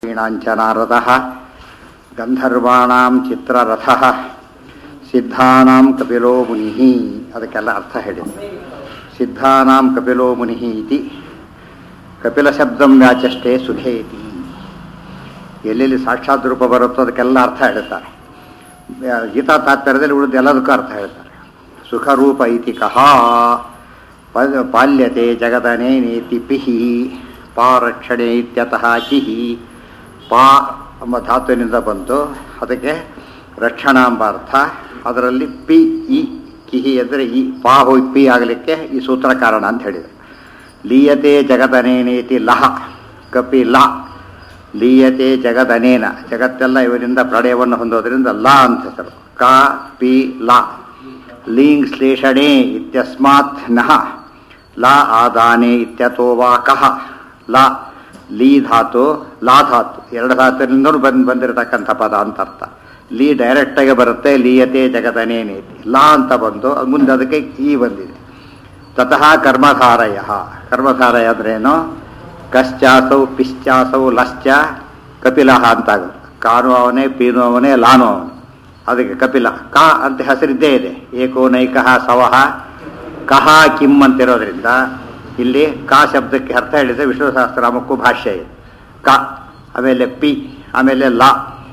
वीणाञ्चनारदः ಗಂಧರ್ವಾಣಾಂ ಚಿತ್ರರಥ ಸಿದ್ಧಾನಾಂ ಕಪಿಲೋ ಮುನಿಃ ಅದಕ್ಕೆಲ್ಲ ಅರ್ಥ ಹೇಳಿದೆ ಸಿದ್ಧಾನಾಂ ಕಪಿಲೋ ಮುನಿಃ ಇತಿ ಕಪಿಲ ಶಬ್ದಂ ವ್ಯಾಚಷ್ಟೇ ಸುಖೇ ಇತಿ ಎಲ್ಲೆಲ್ಲಿ ಸಾಕ್ಷಾತ್ ರೂಪ ಬರುತ್ತೋ ಅದಕ್ಕೆಲ್ಲ ಅರ್ಥ ಹೇಳ್ತಾರೆ ಗೀತಾ ತಾತ್ಪರ್ಯದಲ್ಲಿ ಉಳಿದ ಎಲ್ಲದಕ್ಕೂ ಅರ್ಥ ಹೇಳ್ತಾರೆ ಸುಖರೂಪ ಇತಿ ಕಹ ಪ- ಪಾಲ್ಯತೆ ಜಗದನೇನೇತಿ ಪಿಹಿ ಪಾರಕ್ಷಣೆ ಇತ್ಯತಃ ಕಿಹಿ ಪಾ ಎಂಬ ಧಾತುವಿನಿಂದ ಬಂತು ಅದಕ್ಕೆ ರಕ್ಷಣಾ ಎಂಬ ಅರ್ಥ ಅದರಲ್ಲಿ ಪಿ ಇ ಕಿಹಿ ಅಂದರೆ ಈ ಪಾ ಹೋಗಿ ಪಿ ಆಗಲಿಕ್ಕೆ ಈ ಸೂತ್ರ ಕಾರಣ ಅಂತ ಹೇಳಿದರು ಲೀಯತೆ ಜಗದನೇನೇತಿ ಲಹ ಕಪಿ ಲ ಲೀಯತೆ ಜಗದನೇನ ಜಗತ್ತೆಲ್ಲ ಇವರಿಂದ ಪ್ರಳಯವನ್ನು ಹೊಂದೋದ್ರಿಂದ ಲ ಅಂತ ಹೆಸರು ಕ ಪಿ ಲ ಲೀಂಗ್ ಶ್ಲೇಷಣೆ ಇತ್ಯಸ್ಮಾತ್ ನಃ ಲ ಆದಾನೆ ಇತ್ಯಥೋ ವಾ ಕಹ ಲ ಲೀ ಧಾತು ಲಾ ಧಾತು ಎರಡು ಧಾತುವಿನಿಂದಲೂ ಬಂದು ಬಂದಿರತಕ್ಕಂಥ ಪದ ಅಂತ ಅರ್ಥ ಲೀ ಡೈರೆಕ್ಟಾಗಿ ಬರುತ್ತೆ ಲೀಯತೆ ಜಗದನೇನೇತಿ ಲಾ ಅಂತ ಬಂದು ಅದ್ ಮುಂದೆ ಅದಕ್ಕೆ ಈ ಬಂದಿದೆ ತತಃ ಕರ್ಮಧಾರಯ ಕರ್ಮಧಾರಯ ಅಂದ್ರೇನು ಕಶ್ಚಾಸೌ ಪಿಶ್ಚಾಸೌ ಲಶ್ಚ ಕಪಿಲಹ ಅಂತಾಗುತ್ತೆ ಕಾನು ಅವನೇ ಪೀನು ಅವನೇ ಲಾನು ಅವನೇ ಅದಕ್ಕೆ ಕಪಿಲ ಕ ಅಂತ ಹೆಸರಿದ್ದೇ ಇದೆ ಏಕೋ ನೈಕಃ ಸವಹ ಕಹ ಕಿಮ್ ಅಂತಿರೋದ್ರಿಂದ ಇಲ್ಲಿ ಕ ಶಬ್ದಕ್ಕೆ ಅರ್ಥ ಹೇಳಿದ್ರೆ ವಿಶ್ವಸಹಸ್ರನಾಮಕ್ಕೂ ಭಾಷ್ಯ ಇದೆ ಕ ಆಮೇಲೆ ಪಿ ಆಮೇಲೆ ಲ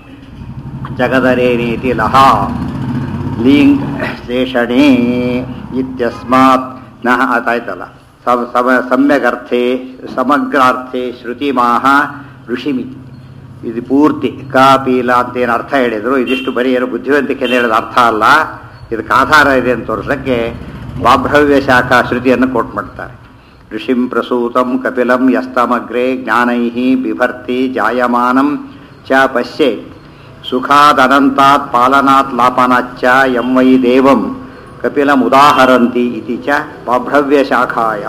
ಜಗದರೇನೀತಿ ಲಹ ಲಿಂಗ್ ಶೇಷಣೆ ಇತ್ಯಸ್ಮಾತ್ ನಃ ಅದಾಯ್ತಲ್ಲ ಸಮ ಸಮ ಸಮ್ಯಗರ್ಥೆ ಸಮಗ್ರಾರ್ಥೆ ಶ್ರುತಿಮಾಹ ಋಷಿಮಿ ಇದು ಪೂರ್ತಿ ಕ ಪೀಲ ಅಂತ ಏನು ಅರ್ಥ ಹೇಳಿದ್ರು ಇದಿಷ್ಟು ಬರೀ ಏನು ಬುದ್ಧಿವಂತಿಕೆ ಹೇಳಿದ ಅರ್ಥ ಅಲ್ಲ ಇದಕ್ಕೆ ಆಧಾರ ಇದೆ ಅಂತ ತೋರಿಸೋಕ್ಕೆ ಬಾಭ್ರವ್ಯ ಶಾಖಾ ಶ್ರುತಿಯನ್ನು ಕೋಟ್ ಮಾಡ್ತಾರೆ ಋಷಿಂ ಪ್ರಸೂತಂ ಕಪಿಲಂ ಯಸ್ತಮಗ್ರೆ ಜ್ಞಾನೈ ಬಿಭರ್ತಿ ಜಾಯಮಾನಂ ಚ ಪಶ್ಯೇತ್ ಸುಖಾದನಂತಾತ್ ಪಾಲನಾತ್ ಲಾಪನಾಚ್ಚ ಎಂ ವೈ ದೇವಂ ಕಪಿಲಮುದಾಹರಂತಿ ಇತಿ ಚ ಬಾಭ್ರವ್ಯ ಶಾಖಾಯ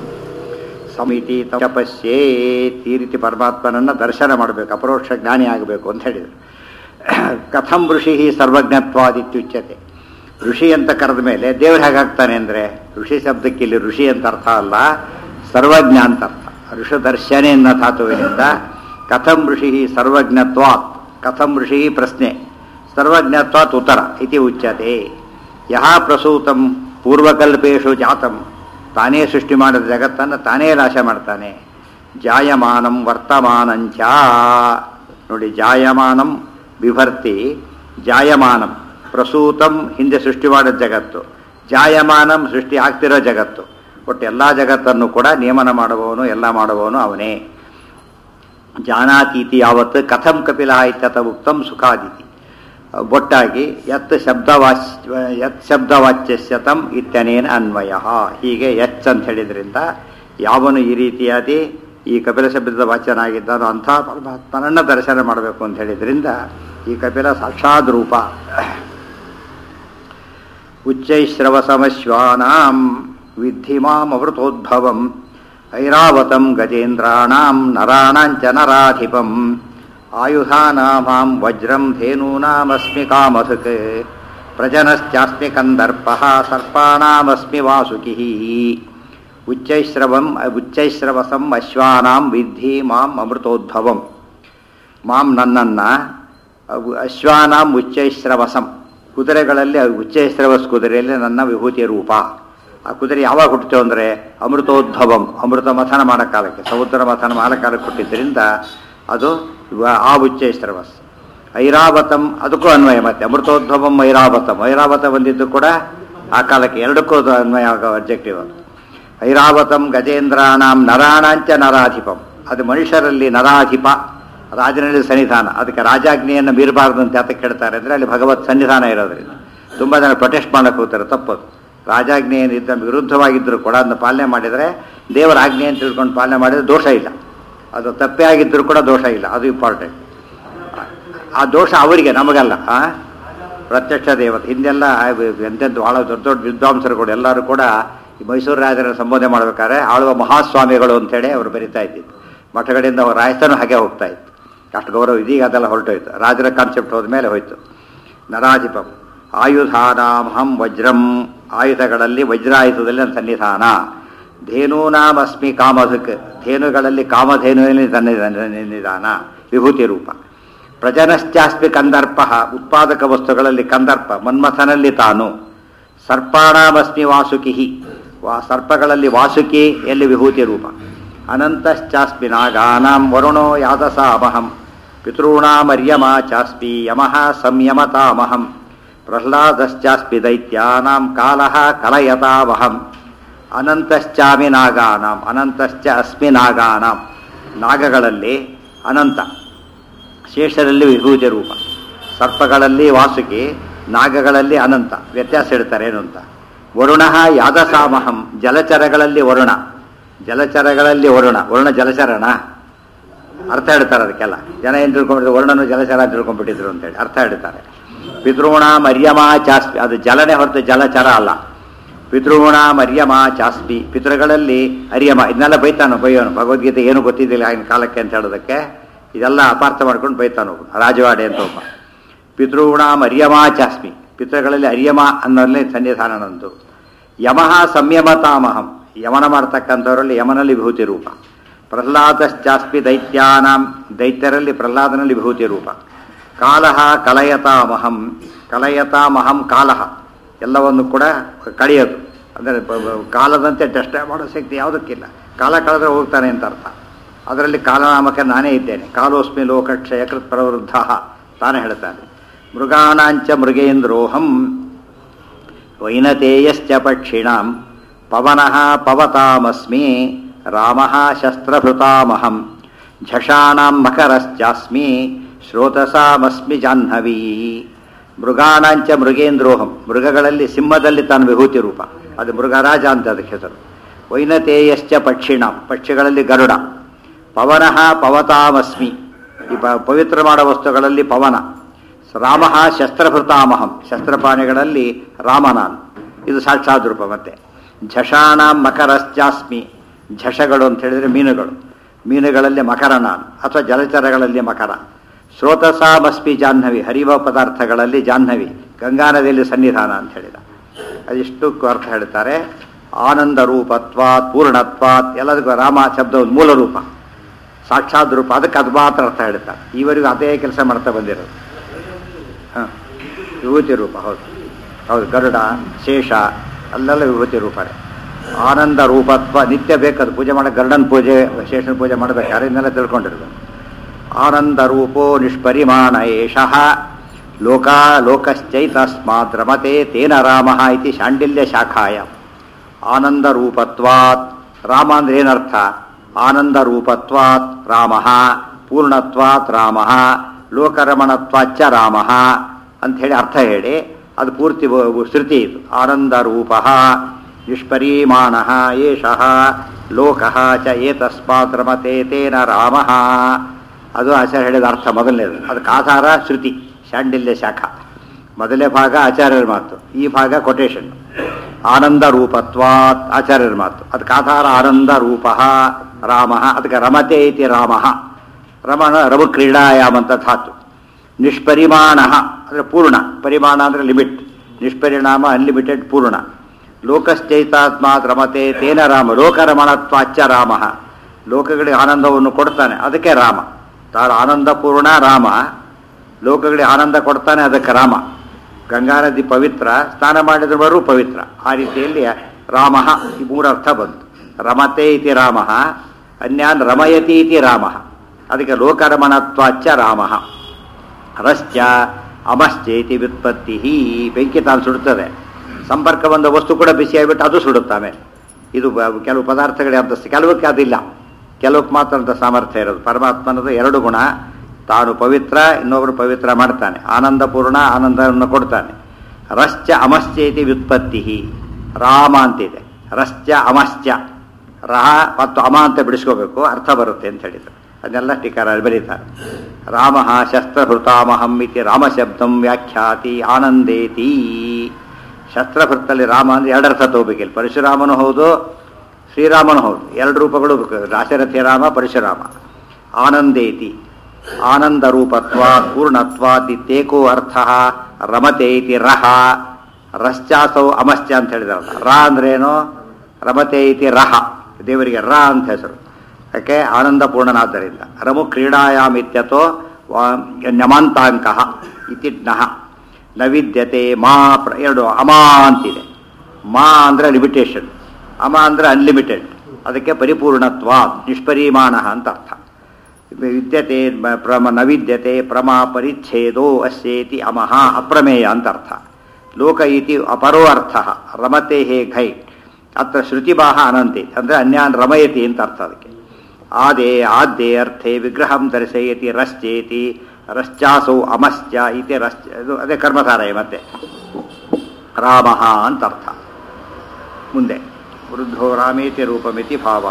ಸಮಿತಿ ತಪಸ್ಯೇತ್ ಈ ರೀತಿ ಪರಮಾತ್ಮನನ್ನು ದರ್ಶನ ಮಾಡಬೇಕು ಅಪರೋಕ್ಷ ಜ್ಞಾನಿ ಆಗಬೇಕು ಅಂತ ಹೇಳಿದರು ಕಥಂ ಋಷಿ ಸರ್ವಜ್ಞತ್ವಾದಿತ್ಯುಚ್ಯತೆ ಋಷಿ ಅಂತ ಕರೆದ ಮೇಲೆ ದೇವ್ರು ಹೇಗಾಗ್ತಾನೆ ಅಂದರೆ ಋಷಿ ಶಬ್ದಕ್ಕೆ ಇಲ್ಲಿ ಋಷಿ ಅಂತ ಅರ್ಥ ಅಲ್ಲ ಸರ್ವಜ್ಞ ಅಂತ ಅರ್ಥ ಋಷ ದರ್ಶನೆ ಎನ್ನ ಧಾತುವಿನಿಂದ ಕಥಂ ಋಷಿ ಸರ್ವಜ್ಞತ್ವಾತ್ ಕಥಂ ಋಷಿ ಪ್ರಶ್ನೆ ಸರ್ವಜ್ಞತ್ವಾತ್ ಉತ್ತರ ಇತಿ ಉಚ್ಯತೆ ಯಹ ಪ್ರಸೂತಂ ಪೂರ್ವಕಲ್ಪೇಶು ಜಾತಂ ತಾನೇ ಸೃಷ್ಟಿ ಮಾಡಿದ ಜಗತ್ತನ್ನು ತಾನೇ ನಾಶ ಮಾಡ್ತಾನೆ ಜಾಯಮಾನಂ ವರ್ತಮಾನಂಚ ನೋಡಿ ಜಾಯಮಾನಂ ವಿಭರ್ತಿ ಜಾಯಮಾನಂ ಪ್ರಸೂತಂ ಹಿಂದೆ ಸೃಷ್ಟಿ ಮಾಡಿದ ಜಗತ್ತು ಜಾಯಮಾನಂ ಸೃಷ್ಟಿ ಆಗ್ತಿರೋ ಜಗತ್ತು ಒಟ್ಟು ಎಲ್ಲ ಜಗತ್ತನ್ನು ಕೂಡ ನಿಯಮನ ಮಾಡುವವನು ಎಲ್ಲ ಮಾಡುವವನು ಅವನೇ ಜಾನಾತೀತಿ ಯಾವತ್ತು ಕಥಂ ಕಪಿಲ ಇತ್ಯತ ಉಕ್ತಂ ಸುಖಾದಿತಿ ಒಟ್ಟಾಗಿ ಯತ್ ಶಬ್ದವಾಚ್ ಯತ್ ಶಬ್ದವಾಚ್ಯಸ್ಯತಂ ಇತ್ಯನೇನ ಅನ್ವಯ ಹೀಗೆ ಎಚ್ ಅಂತ ಹೇಳಿದ್ರಿಂದ ಯಾವನು ಈ ರೀತಿಯಾದಿ ಈ ಕಪಿಲ ಶಬ್ದದ ವಾಚ್ಯನಾಗಿದ್ದಾನೋ ಅಂಥ ಪರಮಾತ್ಮನನ್ನ ದರ್ಶನ ಮಾಡಬೇಕು ಅಂತ ಹೇಳಿದ್ರಿಂದ ಈ ಕಪಿಲ ಸಾಕ್ಷಾತ್ ರೂಪ ಉಚ್ಚೈಶ್ರವಸಮಶ್ವಾನಾಂ ವಿದ್ಧಿ ಮಾಮೃತೋದ್ಭವಂ ಐರಾವತಂ ಗಜೇಂದ್ರಾಣಾಂ ನರಾಣಾಂಚ ನರಾಧಿಪಂ ಆಯುಧಾನಾಮಾಂ ವಜ್ರಂ ಧೇನೂನಾಮಸ್ಮಿ ಕಾಮಧುಕ್ ಪ್ರಜನಶ್ಚಾಸ್ಮಿ ಕಂದರ್ಪಃ ಸರ್ಪಾಣಾಮಸ್ಮಿ ವಾಸುಕಿ ಉಚ್ಚೈಶ್ರವಂ ಉಚ್ಚೈಶ್ರವಸಂ ಅಶ್ವಾನಾಂ ವಿದ್ಧಿ ಮಾಂ ಅಮೃತೋದ್ಭವಂ ಮಾಂ ನನ್ನನ್ನ ಅವು ಅಶ್ವಾನಾಂ ಉಚ್ಚೈಶ್ರವಸಂ ಕುದುರೆಗಳಲ್ಲಿ ಉಚ್ಚೈಶ್ರವಸ್ ಕುದುರೆಯಲ್ಲಿ ನನ್ನ ವಿಭೂತಿಯ ರೂಪ ಆ ಕುದುರೆ ಯಾವಾಗ ಹುಟ್ಟಿತು ಅಂದರೆ ಅಮೃತೋದ್ಭವಂ ಅಮೃತ ಮಥನ ಮಾಡೋ ಕಾಲಕ್ಕೆ ಸಮುದ್ರ ಮಥನ ಮಾಡೋ ಕಾಲಕ್ಕೆ ಹುಟ್ಟಿದ್ರಿಂದ ಅದು ವ- ಆ ಉಚ್ಚೈಶ್ರವಸ್ ಐರಾವತಂ ಅದಕ್ಕೂ ಅನ್ವಯ ಮತ್ತೆ ಅಮೃತೋದ್ಭವಂ ಐರಾವತಂ ಐರಾವತ ಬಂದಿದ್ದು ಕೂಡ ಆ ಕಾಲಕ್ಕೆ ಎರಡಕ್ಕೂ ಅದು ಅನ್ವಯ ಆಗೋ ಅಬ್ಜೆಕ್ಟಿವ್ ಅದು ಐರಾವತಂ ಗಜೇಂದ್ರಾಣಾಂ ನರಾಣಾಂಚ ನರಾಧಿಪಂ ಅದು ಮನುಷ್ಯರಲ್ಲಿ ನರಾಧಿಪ ರಾಜನಲ್ಲಿ ಸನ್ನಿಧಾನ ಅದಕ್ಕೆ ರಾಜಾಜ್ಞೆಯನ್ನು ಮೀರಬಾರ್ದು ಅಂತ ಯಾತಕ್ಕೆ ಹೇಳ್ತಾರೆ ಅಂದರೆ ಅಲ್ಲಿ ಭಗವತ್ ಸನ್ನಿಧಾನ ಇರೋದ್ರಿಂದ ತುಂಬ ಜನ ಪ್ರೊಟೆಸ್ಟ್ ಮಾಡಕ್ಕೆ ಹೋಗ್ತಾರೆ ತಪ್ಪದು ರಾಜಾಜ್ಞೆಯನ್ನು ಇದ್ದ ವಿರುದ್ಧವಾಗಿದ್ದರೂ ಕೂಡ ಅದನ್ನ ಪಾಲನೆ ಮಾಡಿದರೆ ದೇವರ ಆಜ್ಞೆ ಅಂತ ತಿಳ್ಕೊಂಡು ಪಾಲನೆ ಮಾಡಿದರೆ ದೋಷ ಇಲ್ಲ ಅದು ತಪ್ಪೇ ಆಗಿದ್ದರೂ ಕೂಡ ದೋಷ ಇಲ್ಲ ಅದು ಇಂಪಾರ್ಟೆಂಟ್ ಆ ದೋಷ ಅವರಿಗೆ ನಮಗಲ್ಲ ಆ? ಪ್ರತ್ಯಕ್ಷ ದೇವತೆ ಹಿಂದೆಲ್ಲ ಎಂತೆಂಥ ಭಾಳ ದೊಡ್ಡ ದೊಡ್ಡ ವಿದ್ವಾಂಸರುಗಳು ಎಲ್ಲರೂ ಕೂಡ ಈ ಮೈಸೂರು ರಾಜರನ್ನು ಸಂಬೋಧನೆ ಮಾಡ್ಬೇಕಾದ್ರೆ ಆಳುವ ಮಹಾಸ್ವಾಮಿಗಳು ಅಂತೇಳಿ ಅವರು ಬರಿತಾ ಇದ್ದಿದ್ದು ಮಠಗಳಿಂದ ಅವ್ರ ರಾಯಸ್ಥಾನ ಹಾಗೆ ಹೋಗ್ತಾ ಇತ್ತು ಅಷ್ಟು ಗೌರವ ಇದೀಗ ಅದೆಲ್ಲ ಹೊರಟೋಯ್ತು ರಾಜರ ಕಾನ್ಸೆಪ್ಟ್ ಹೋದ್ಮೇಲೆ ಹೋಯ್ತು ನರಾಜಿಪಂ ಆಯುಧಾನಾಮಹಂ ವಜ್ರಂ ಆಯುಧಗಳಲ್ಲಿ ವಜ್ರಾಯುಧದಲ್ಲಿ ನನ್ನ ಸನ್ನಿಧಾನ ಧೇನೂನಾಮಸ್ಮಿ ಕಾಮಧುಕ್ ಧೇನುಗಳಲ್ಲಿ ಕಾಮಧೇನುವಿನಲ್ಲಿ ಸನ್ನಿಧಾನ ವಿಭೂತಿ ರೂಪ ಪ್ರಜನಶ್ಚಾಸ್ಮಿ ಕಂದರ್ಪ ಉತ್ಪಾದಕ ವಸ್ತುಗಳಲ್ಲಿ ಕಂದರ್ಪ ಮನ್ಮಥನಲ್ಲಿ ತಾನು ಸರ್ಪಾಣಾಮಸ್ಮಿ ವಾಸುಕಿ ವಾ ಸರ್ಪಗಳಲ್ಲಿ ವಾಸುಕಿ ಎಲ್ಲಿ ವಿಭೂತಿ ರೂಪ ಅನಂತಶ್ಚಾಸ್ಮಿ ನಾಗಾನಾಂ ವರುಣೋ ಯಾದಸಾಮಹಂ ಪಿತॄಣಾಮರ್ಯಮಾ ಚಾಸ್ಮಿ ಯಮಃ ಸಂಯಮತಾಮಹಂ ಪ್ರಹ್ಲಾದಶ್ಚಾಸ್ಮಿ ದೈತ್ಯಾನಾಂ ಕಾಲಃ ಕಲಯತಾಮಹಂ ಅನಂತಶ್ಚಾಮಿ ನಾಗಾನಾಂ ಅನಂತಶ್ಚ ಅಸ್ಮಿ ನಾಗಾನಾಂ ನಾಗಗಳಲ್ಲಿ ಅನಂತ ಶೇಷರಲ್ಲಿ ವಿಭೂತಿ ರೂಪ ಸರ್ಪಗಳಲ್ಲಿ ವಾಸುಕಿ ನಾಗಗಳಲ್ಲಿ ಅನಂತ ವ್ಯತ್ಯಾಸ ಇಡ್ತಾರೆ ಏನು ಅಂತ ವರುಣ ಯಾದಸಾಮಹಂ ಜಲಚರಗಳಲ್ಲಿ ವರುಣ ಜಲಚರಗಳಲ್ಲಿ ವರುಣ ವರುಣ ಜಲಚರಣ ಅರ್ಥ ಹೇಳ್ತಾರೆ ಅದಕ್ಕೆಲ್ಲ ಜನ ಏನು ತಿಳ್ಕೊಂಡ್ಬಿಟ್ಟಿದ್ರು ವರ್ಣನು ಜಲಚರ ಅಂತ ತಿಳ್ಕೊಂಡ್ಬಿಟ್ಟಿದ್ರು ಅಂತೇಳಿ ಅರ್ಥ ಹೇಳ್ತಾರೆ ಪಿತೃಣ ಮರ್ಯಮಾ ಚಾಸ್ಪಿ ಅದು ಜಲನೆ ಹೊರತು ಜಲಚರ ಅಲ್ಲ ಪಿತೃಣ ಮರ್ಯಮ ಚಾಸ್ಪಿ ಪಿತೃಗಳಲ್ಲಿ ಅರ್ಯಮ ಇದನ್ನೆಲ್ಲ ಬೈತಾನು ಬೈಯೋನು ಭಗವದ್ಗೀತೆ ಏನು ಗೊತ್ತಿದ್ದಿಲ್ಲ ಆಗಿನ ಕಾಲಕ್ಕೆ ಅಂತ ಹೇಳೋದಕ್ಕೆ ಇದೆಲ್ಲ ಅಪಾರ್ಥ ಮಾಡ್ಕೊಂಡು ಬೈತಾನು ಒಬ್ಬ ರಾಜವಾಡೆ ಅಂತ ಒಬ್ಬ ಪಿತೃಣ ಮರ್ಯಮ ಚಾಸ್ಮಿ ಪಿತೃಗಳಲ್ಲಿ ಅರ್ಯಮ ಅನ್ನೋಲ್ಲಿ ಸನ್ನಿಧಾನ ನಂದು ಯಮಃ ಸಂಯಮತಾಮಹಂ ಯಮನ ಮಾಡ್ತಕ್ಕಂಥವರಲ್ಲಿ ಯಮನಲ್ಲಿ ವಿಭೂತಿ ರೂಪ ಪ್ರಹ್ಲಾದಶ್ಚಾಸ್ಪಿ ದೈತ್ಯಾನಾಂ ದೈತ್ಯರಲ್ಲಿ ಪ್ರಹ್ಲಾದನಲ್ಲಿ ವಿಭೂತಿ ರೂಪ ಕಾಲಃ ಕಲಯತಾಮಹಂ ಕಲಯತಾಮಹಂ ಕಾಲಃ ಎಲ್ಲವನ್ನು ಕೂಡ ಕಳೆಯೋದು ಅಂದರೆ ಬ- ಬ- ಕಾಲದಂತೆ ಟೆಸ್ಟ್ ಮಾಡೋ ಶಕ್ತಿ ಯಾವುದಕ್ಕಿಲ್ಲ ಕಾಲ ಕಳೆದ್ರೆ ಹೋಗ್ತಾನೆ ಅಂತ ಅರ್ಥ ಅದರಲ್ಲಿ ಕಾಲನಾಮಕ ನಾನೇ ಇದ್ದೇನೆ ಕಾಲೋಸ್ಮಿ ಲೋಕಕ್ಷಯ ಕೃತ್ ಪ್ರವೃದ್ಧ ತಾನೇ ಹೇಳ್ತಾನೆ ಮೃಗಾಣಾಂಚ ಮೃಗೇಂದ್ರೋಹಂ ವೈನತೇಯಶ್ಚ ಪಕ್ಷಿಣಾಂ ಪವನಃ ಪವತಾಮಸ್ಮಿ ರಾಮಃ ಶಸ್ತ್ರಭೃತಾಮಹಂ ಝಷಾಣಾಂ ಮಕರಶ್ಚಾಸ್ಮಿ ಶ್ರೋತಸಾಮಸ್ಮಿ ಜಾಹ್ನವೀ ಮೃಗಾಣಾಂಚ ಮೃಗೇಂದ್ರೋಹಂ ಮೃಗಗಳಲ್ಲಿ ಸಿಂಹದಲ್ಲಿ ತಾನು ವಿಭೂತಿ ರೂಪ ಅದು ಮೃಗರಾಜ ಅಂತ ಅದಕ್ಕೆ ಹೆಸರು ವೈನತೇಯಶ್ಚ ಪಕ್ಷಿಣಾಂ ಪಕ್ಷಿಗಳಲ್ಲಿ ಗರುಡ ಪವನಃ ಪವತಾಮಸ್ಮಿ ಈ ಪ- ಪವಿತ್ರ ಮಾಡೋ ವಸ್ತುಗಳಲ್ಲಿ ಪವನ ರಾಮ ಶಸ್ತ್ರಭೃತಾಮಹಂ ಶಸ್ತ್ರಪಾಣಿಗಳಲ್ಲಿ ರಾಮನಾನ್ ಇದು ಸಾಕ್ಷಾತ್ ರೂಪ ಮತ್ತೆ ಝಷಾಣ ಮಕರಶ್ಚಾಸ್ಮಿ ಝಷಗಳು ಅಂತ ಹೇಳಿದರೆ ಮೀನುಗಳು ಮೀನುಗಳಲ್ಲಿ ಮಕರ ನಾನು ಅಥವಾ ಜಲಚರಗಳಲ್ಲಿ ಮಕರ ಸ್ರೋತಸಾಮಸ್ಮಿ ಜಾಹ್ನವಿ ಹರಿವ ಪದಾರ್ಥಗಳಲ್ಲಿ ಜಾಹ್ನವಿ ಗಂಗಾ ನದಿಯಲ್ಲಿ ಸನ್ನಿಧಾನ ಅಂತ ಹೇಳಿದ ಅದಿಷ್ಟು ಅರ್ಥ ಹೇಳ್ತಾರೆ ಆನಂದ ರೂಪತ್ವಾತ್ ಪೂರ್ಣತ್ವಾತ್ ಎಲ್ಲದಕ್ಕೂ ರಾಮ ಶಬ್ದ ಒಂದು ಮೂಲ ರೂಪ ಸಾಕ್ಷಾತ್ ರೂಪ ಅದಕ್ಕೆ ಅದು ಮಾತ್ರ ಅರ್ಥ ಹೇಳ್ತಾರೆ ಈವರೆಗೂ ಅದೇ ಕೆಲಸ ಮಾಡ್ತಾ ಬಂದಿರೋದು ಹಾಂ ವಿಭೂತಿ ರೂಪ ಹೌದು ಹೌದು ಗರುಡ ಶೇಷ ಅಲ್ಲೆಲ್ಲ ವಿಭೂತಿ ರೂಪನೇ ಆನಂದ ರೂಪತ್ವ ನಿತ್ಯ ಬೇಕದು ಪೂಜೆ ಮಾಡೋ ಗರುಡನ ಪೂಜೆ ಶೇಷನ ಪೂಜೆ ಮಾಡಬೇಕು ಯಾರಿಂದೆಲ್ಲ ತಿಳ್ಕೊಂಡಿರೋದು ಆನಂದ ರೂಪೋ ನಿಷ್ಪರಿಮಾಣ ಏಷಃ ಲೋಕ ಲೋಕಶ್ಚೈತಸ್ಮಾತ್ ರಮತೆ ತೇನ ರಾಮ ಇತಿ ಶಾಂಡಿಲ್ಯ ಶಾಖಾಯ ಆನಂದ ರೂಪತ್ವಾತ್ ರಾಮ ಅಂದ್ರೆ ಏನರ್ಥ ಆನಂದ ರೂಪತ್ವಾತ್ ರಾಮ ಪೂರ್ಣತ್ವಾತ್ ರಾಮ ಲೋಕರಮಣತ್ವಾಚ್ಚ ರಾಮ ಅಂತ ಹೇಳಿ ಅರ್ಥ ಹೇಳಿ ಅದು ಪೂರ್ತಿ ಬ- ಶ್ರುತಿ ಇದು ಆನಂದ ರೂಪ ನಿಷ್ಪರಿಮಾಣ ಏಷಃ ಲೋಕ ಚ ಏತಸ್ಮಾತ್ ರಮತೆ ತೇನ ರಾಮ ಅದು ಆಚಾರ್ಯ ಹೇಳಿದ ಅರ್ಥ ಮೊದಲನೇದು ಅದಕ್ಕೆ ಆಧಾರ ಶ್ರುತಿ ಶಾಂಡಿಲ್ಯ ಶಾಖ ಮೊದಲನೇ ಭಾಗ ಆಚಾರ್ಯರ ಮಾತು ಈ ಭಾಗ ಕೊಟೇಶನ್ ಆನಂದ ರೂಪತ್ವಾತ್ ಆಚಾರ್ಯರ ಮಾತು ಅದಕ್ಕೆ ಆಧಾರ ಆನಂದ ರೂಪ ರಾಮ ಅದಕ್ಕೆ ರಮತೆ ಇತಿ ರಾಮ ರಮಣ ರಮ ಕ್ರೀಡಾಯಾಮ್ ಅಂತ ಧಾತು ನಿಷ್ಪರಿಮಾಣ ಅಂದರೆ ಪೂರ್ಣ ಪರಿಮಾಣ ಅಂದರೆ ಲಿಮಿಟ್ ನಿಷ್ಪರಿಣಾಮ ಅನ್ಲಿಮಿಟೆಡ್ ಪೂರ್ಣ ಲೋಕಶ್ಚೈತಾತ್ಮಾತ್ ರಮತೆ ತೇನ ರಾಮ ಲೋಕರಮಣತ್ವಾಚ್ಚ ರಾಮ ಲೋಕಗಳಿಗೆ ಆನಂದವನ್ನು ಕೊಡ್ತಾನೆ ಅದಕ್ಕೆ ರಾಮ ತಾನು ಆನಂದ ಪೂರ್ಣ ರಾಮ ಲೋಕಗಳಿಗೆ ಆನಂದ ಕೊಡ್ತಾನೆ ಅದಕ್ಕೆ ರಾಮ ಗಂಗಾ ನದಿ ಪವಿತ್ರ ಸ್ನಾನ ಮಾಡಿದವರು ಪವಿತ್ರ ಆ ರೀತಿಯಲ್ಲಿ ರಾಮ ಈ ಮೂರರ್ಥ ಬಂತು ರಮತೆ ಇತಿ ರಾಮ ಅನ್ಯಾನ್ ರಮಯತಿ ಇತಿ ರಾಮ ಅದಕ್ಕೆ ಲೋಕರಮಣತ್ವಾಚ್ಚ ರಾಮ ರಶ್ಚ ಅಮಶ್ಚೇತಿ ವ್ಯುತ್ಪತ್ತಿ ಬೆಂಕಿ ತಾನು ಸುಡುತ್ತದೆ ಸಂಪರ್ಕ ಬಂದ ವಸ್ತು ಕೂಡ ಬಿಸಿಯಾಗಿಬಿಟ್ಟು ಅದು ಸುಡುತ್ತಾವೆ ಇದು ಬ- ಕೆಲವು ಪದಾರ್ಥಗಳಿಗೆ ಅಂತ ಕೆಲವಕ್ಕೆ ಅದಿಲ್ಲ ಕೆಲವಕ್ಕೆ ಮಾತ್ರ ಅಂತ ಸಾಮರ್ಥ್ಯ ಇರೋದು ಪರಮಾತ್ಮನದು ಎರಡು ಗುಣ ತಾನು ಪವಿತ್ರ ಇನ್ನೊಬ್ಬರು ಪವಿತ್ರ ಮಾಡ್ತಾನೆ ಆನಂದ ಪೂರ್ಣ ಆನಂದವನ್ನು ಕೊಡ್ತಾನೆ ರಶ್ಚ ಅಮಶ್ಚೇತಿ ವ್ಯುತ್ಪತ್ತಿ ರಾಮ ಅಂತಿದೆ ರಶ್ಚ ಅಮಶ್ಚ ರಹ ಮತ್ತು ಅಮ ಅಂತ ಬಿಡಿಸ್ಕೋಬೇಕು ಅರ್ಥ ಬರುತ್ತೆ ಅಂತ ಹೇಳಿದ್ರು ಅದನ್ನೆಲ್ಲ ಟೀಕಾರ ಬರೀತಾರೆ ರಾಮ ಶಸ್ತ್ರಭೃತಾಮಹಂ ಇತಿ ರಾಮಶಬ್ದಂ ವ್ಯಾಖ್ಯಾತಿ ಆನಂದೇತಿ ಶಸ್ತ್ರಭೃತ್ತಲ್ಲಿ ರಾಮ ಅಂದ್ರೆ ಎರಡರ್ಥ ತಗೋಬೇಕಿಲ್ಲ ಪರಶುರಾಮನು ಹೌದು ಶ್ರೀರಾಮನು ಹೌದು ಎರಡು ರೂಪಗಳು ಬೇಕು. ರಾಶರಥಿ ರಾಮ ಪರಶುರಾಮ ಆನಂದೇತಿ ಆನಂದ ರೂಪತ್ವಾತ್ ಪೂರ್ಣತ್ವಾತ್ ಇತ್ಯೇಕೋ ಅರ್ಥ ರಮತೆ ಇತಿ ರಹ ರಶ್ಚಾಸೌ ಅಮಶ್ಚ ಅಂತ ಹೇಳಿದಾರಲ್ಲ ರ ಅಂದ್ರೇನು ರಮತೆ ಇತಿ ರಹ ದೇವರಿಗೆ ರ ಅಂತ ಹೆಸರು ಯಾಕೆ ಆನಂದಪೂರ್ಣನಾದ್ದರಿಂದ ರಮು ಕ್ರೀಡಾಯಾಮ್ ಇತ್ಯತೋ ನಮಾಂತಾಂಕ ಇತಿಡ್ನಃ ನ ವಿದ್ಯತೆ ಮಾ ಪ್ರ ಎರಡು ಅಮಾ ಅಂತಿದೆ ಮಾ ಅಂದರೆ ಲಿಮಿಟೇಷನ್ ಅಮ ಅಂದರೆ ಅನ್ಲಿಮಿಟೆಡ್ ಅದಕ್ಕೆ ಪರಿಪೂರ್ಣತ್ವ ನಿಷ್ಪರಿಮಾಣ ಅಂತ ಅರ್ಥ ವಿದ್ಯತೆ ಮ- ಪ್ರಮ ನ ವಿದ್ಯತೆ ಪ್ರಮ ಪರಿಚ್ಛೇದೋ ಅಸ್ಯೇತಿ ಅಮಹ ಅಪ್ರಮೇಯ ಅಂತ ಅರ್ಥ ಲೋಕ ಇತಿ ಅಪರೋ ಅರ್ಥ ರಮತೆ ಹೇ ಘೈ ಅತ್ರ ಶ್ರುತಿಬಾಹ ಅನಂತಿ ಅಂದರೆ ಅನ್ಯಾನ್ ರಮಯತಿ ಅಂತ ಅರ್ಥ ಅದಕ್ಕೆ ಆದೇ ಆದ್ಯೆ ಅರ್ಥೆ ವಿಗ್ರಹಂ ದರ್ಶಯತಿ ರಶ್ಚೇತಿ ರಶ್ಚಾಸೌ ಅಮಶ್ಚ ಇತಿ ರಶ್ಚ ಇದು ಅದೇ ಕರ್ಮಧಾರಯ ಮತ್ತೆ ರಾಮಃ ಅಂತ ಅರ್ಥ ಮುಂದೆ ವೃದ್ಧೋ ರಾಮೇತಿ ರೂಪಮಿತಿ ಭಾವ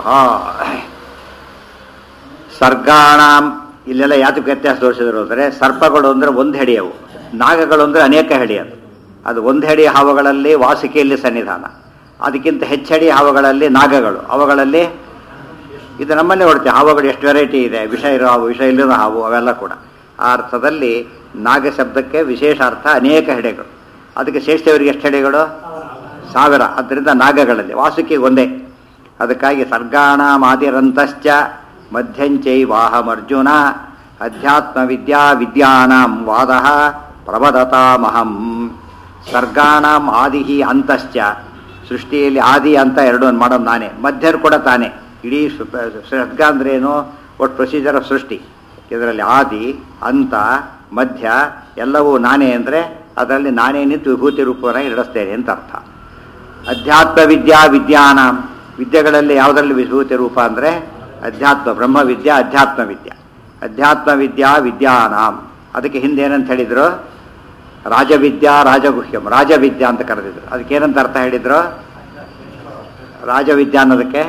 ಸರ್ಗಾಣಾಂ ಇಲ್ಲೆಲ್ಲ ಯಾತಕ್ಕೆ ವ್ಯತ್ಯಾಸ ತೋರಿಸಿದ್ರು ಅಂದರೆ ಸರ್ಪಗಳು ಅಂದರೆ ಒಂದು ಹೆಡಿಯವು ನಾಗಗಳು ಅಂದರೆ ಅನೇಕ ಹೆಡಿಯದು ಅದು ಒಂದು ಹೆಡಿ ಹಾವುಗಳಲ್ಲಿ ವಾಸುಕಿಯಲ್ಲಿ ಸನ್ನಿಧಾನ ಅದಕ್ಕಿಂತ ಹೆಚ್ಚಡಿ ಹಾವುಗಳಲ್ಲಿ ನಾಗಗಳು ಅವುಗಳಲ್ಲಿ ಇದು ನಮ್ಮಲ್ಲೇ ಹೊಡ್ತೀವಿ ಹಾವುಗಳು ಎಷ್ಟು ವೆರೈಟಿ ಇದೆ ವಿಷ ಇರೋ ಹಾವು ವಿಷ ಇಲ್ಲದ ಹಾವು ಅವೆಲ್ಲ ಕೂಡ ಆ ಅರ್ಥದಲ್ಲಿ ನಾಗ ಶಬ್ದಕ್ಕೆ ವಿಶೇಷ ಅರ್ಥ ಅನೇಕ ಹೆಡೆಗಳು ಅದಕ್ಕೆ ಶ್ರೇಷ್ಠವರಿಗೆ ಎಷ್ಟು ಹೆಡೆಗಳು ಸಾವಿರ ಅದರಿಂದ ನಾಗಗಳಲ್ಲಿ ವಾಸುಕಿಗೆ ಒಂದೇ ಅದಕ್ಕಾಗಿ ಸರ್ಗಾಣಾಮಾದಿರಂತಶ್ಚ ಮಧ್ಯಂಚೈವಾಹಮರ್ಜುನ ಅಧ್ಯಾತ್ಮ ವಿದ್ಯಾ ವಿದ್ಯಾನಾಂ ವಾದ ಪ್ರವದತಾಮಹಂ ಸರ್ಗಾಣಾಂ ಆದಿ ಅಂತಶ್ಚ ಸೃಷ್ಟಿಯಲ್ಲಿ ಆದಿ ಅಂತ ಎರಡು ಮಾಡೋದು ನಾನೇ ಮಧ್ಯರು ಕೂಡ ತಾನೇ ಇಡೀ ಸು- ಸರ್ಗ ಅಂದ್ರೆ ಏನು ಒಟ್ಟು ಪ್ರೊಸೀಜರ್ ಆಫ್ ಸೃಷ್ಟಿ ಇದರಲ್ಲಿ ಆದಿ ಅಂತ ಮಧ್ಯ ಎಲ್ಲವೂ ನಾನೇ ಅಂದರೆ ಅದರಲ್ಲಿ ನಾನೇ ನಿಂತು ವಿಭೂತಿ ರೂಪವಾಗಿ ನಡೆಸ್ತೇನೆ ಅಂತ ಅರ್ಥ ಅಧ್ಯಾತ್ಮ ವಿದ್ಯಾ ವಿದ್ಯಾನ ವಿದ್ಯೆಗಳಲ್ಲಿ ಯಾವುದರಲ್ಲಿ ವಿಭೂತಿ ರೂಪ ಅಂದರೆ ಅಧ್ಯಾತ್ಮ ಬ್ರಹ್ಮ ವಿದ್ಯಾ ಅಧ್ಯಾತ್ಮ ವಿದ್ಯಾ ಅಧ್ಯಾತ್ಮ ವಿದ್ಯಾ ವಿದ್ಯಾನಾಂ ಅದಕ್ಕೆ ಹಿಂದೆ ಏನಂತ ಹೇಳಿದ್ರು ರಾಜವಿದ್ಯಾ ರಾಜಗುಹ್ಯಂ ರಾಜವಿದ್ಯಾ ಅಂತ ಕರೆದಿದ್ರು ಅದಕ್ಕೆ ಏನಂತ ಅರ್ಥ ಹೇಳಿದ್ರು ರಾಜವಿದ್ಯಾ ಅನ್ನೋದಕ್ಕೆ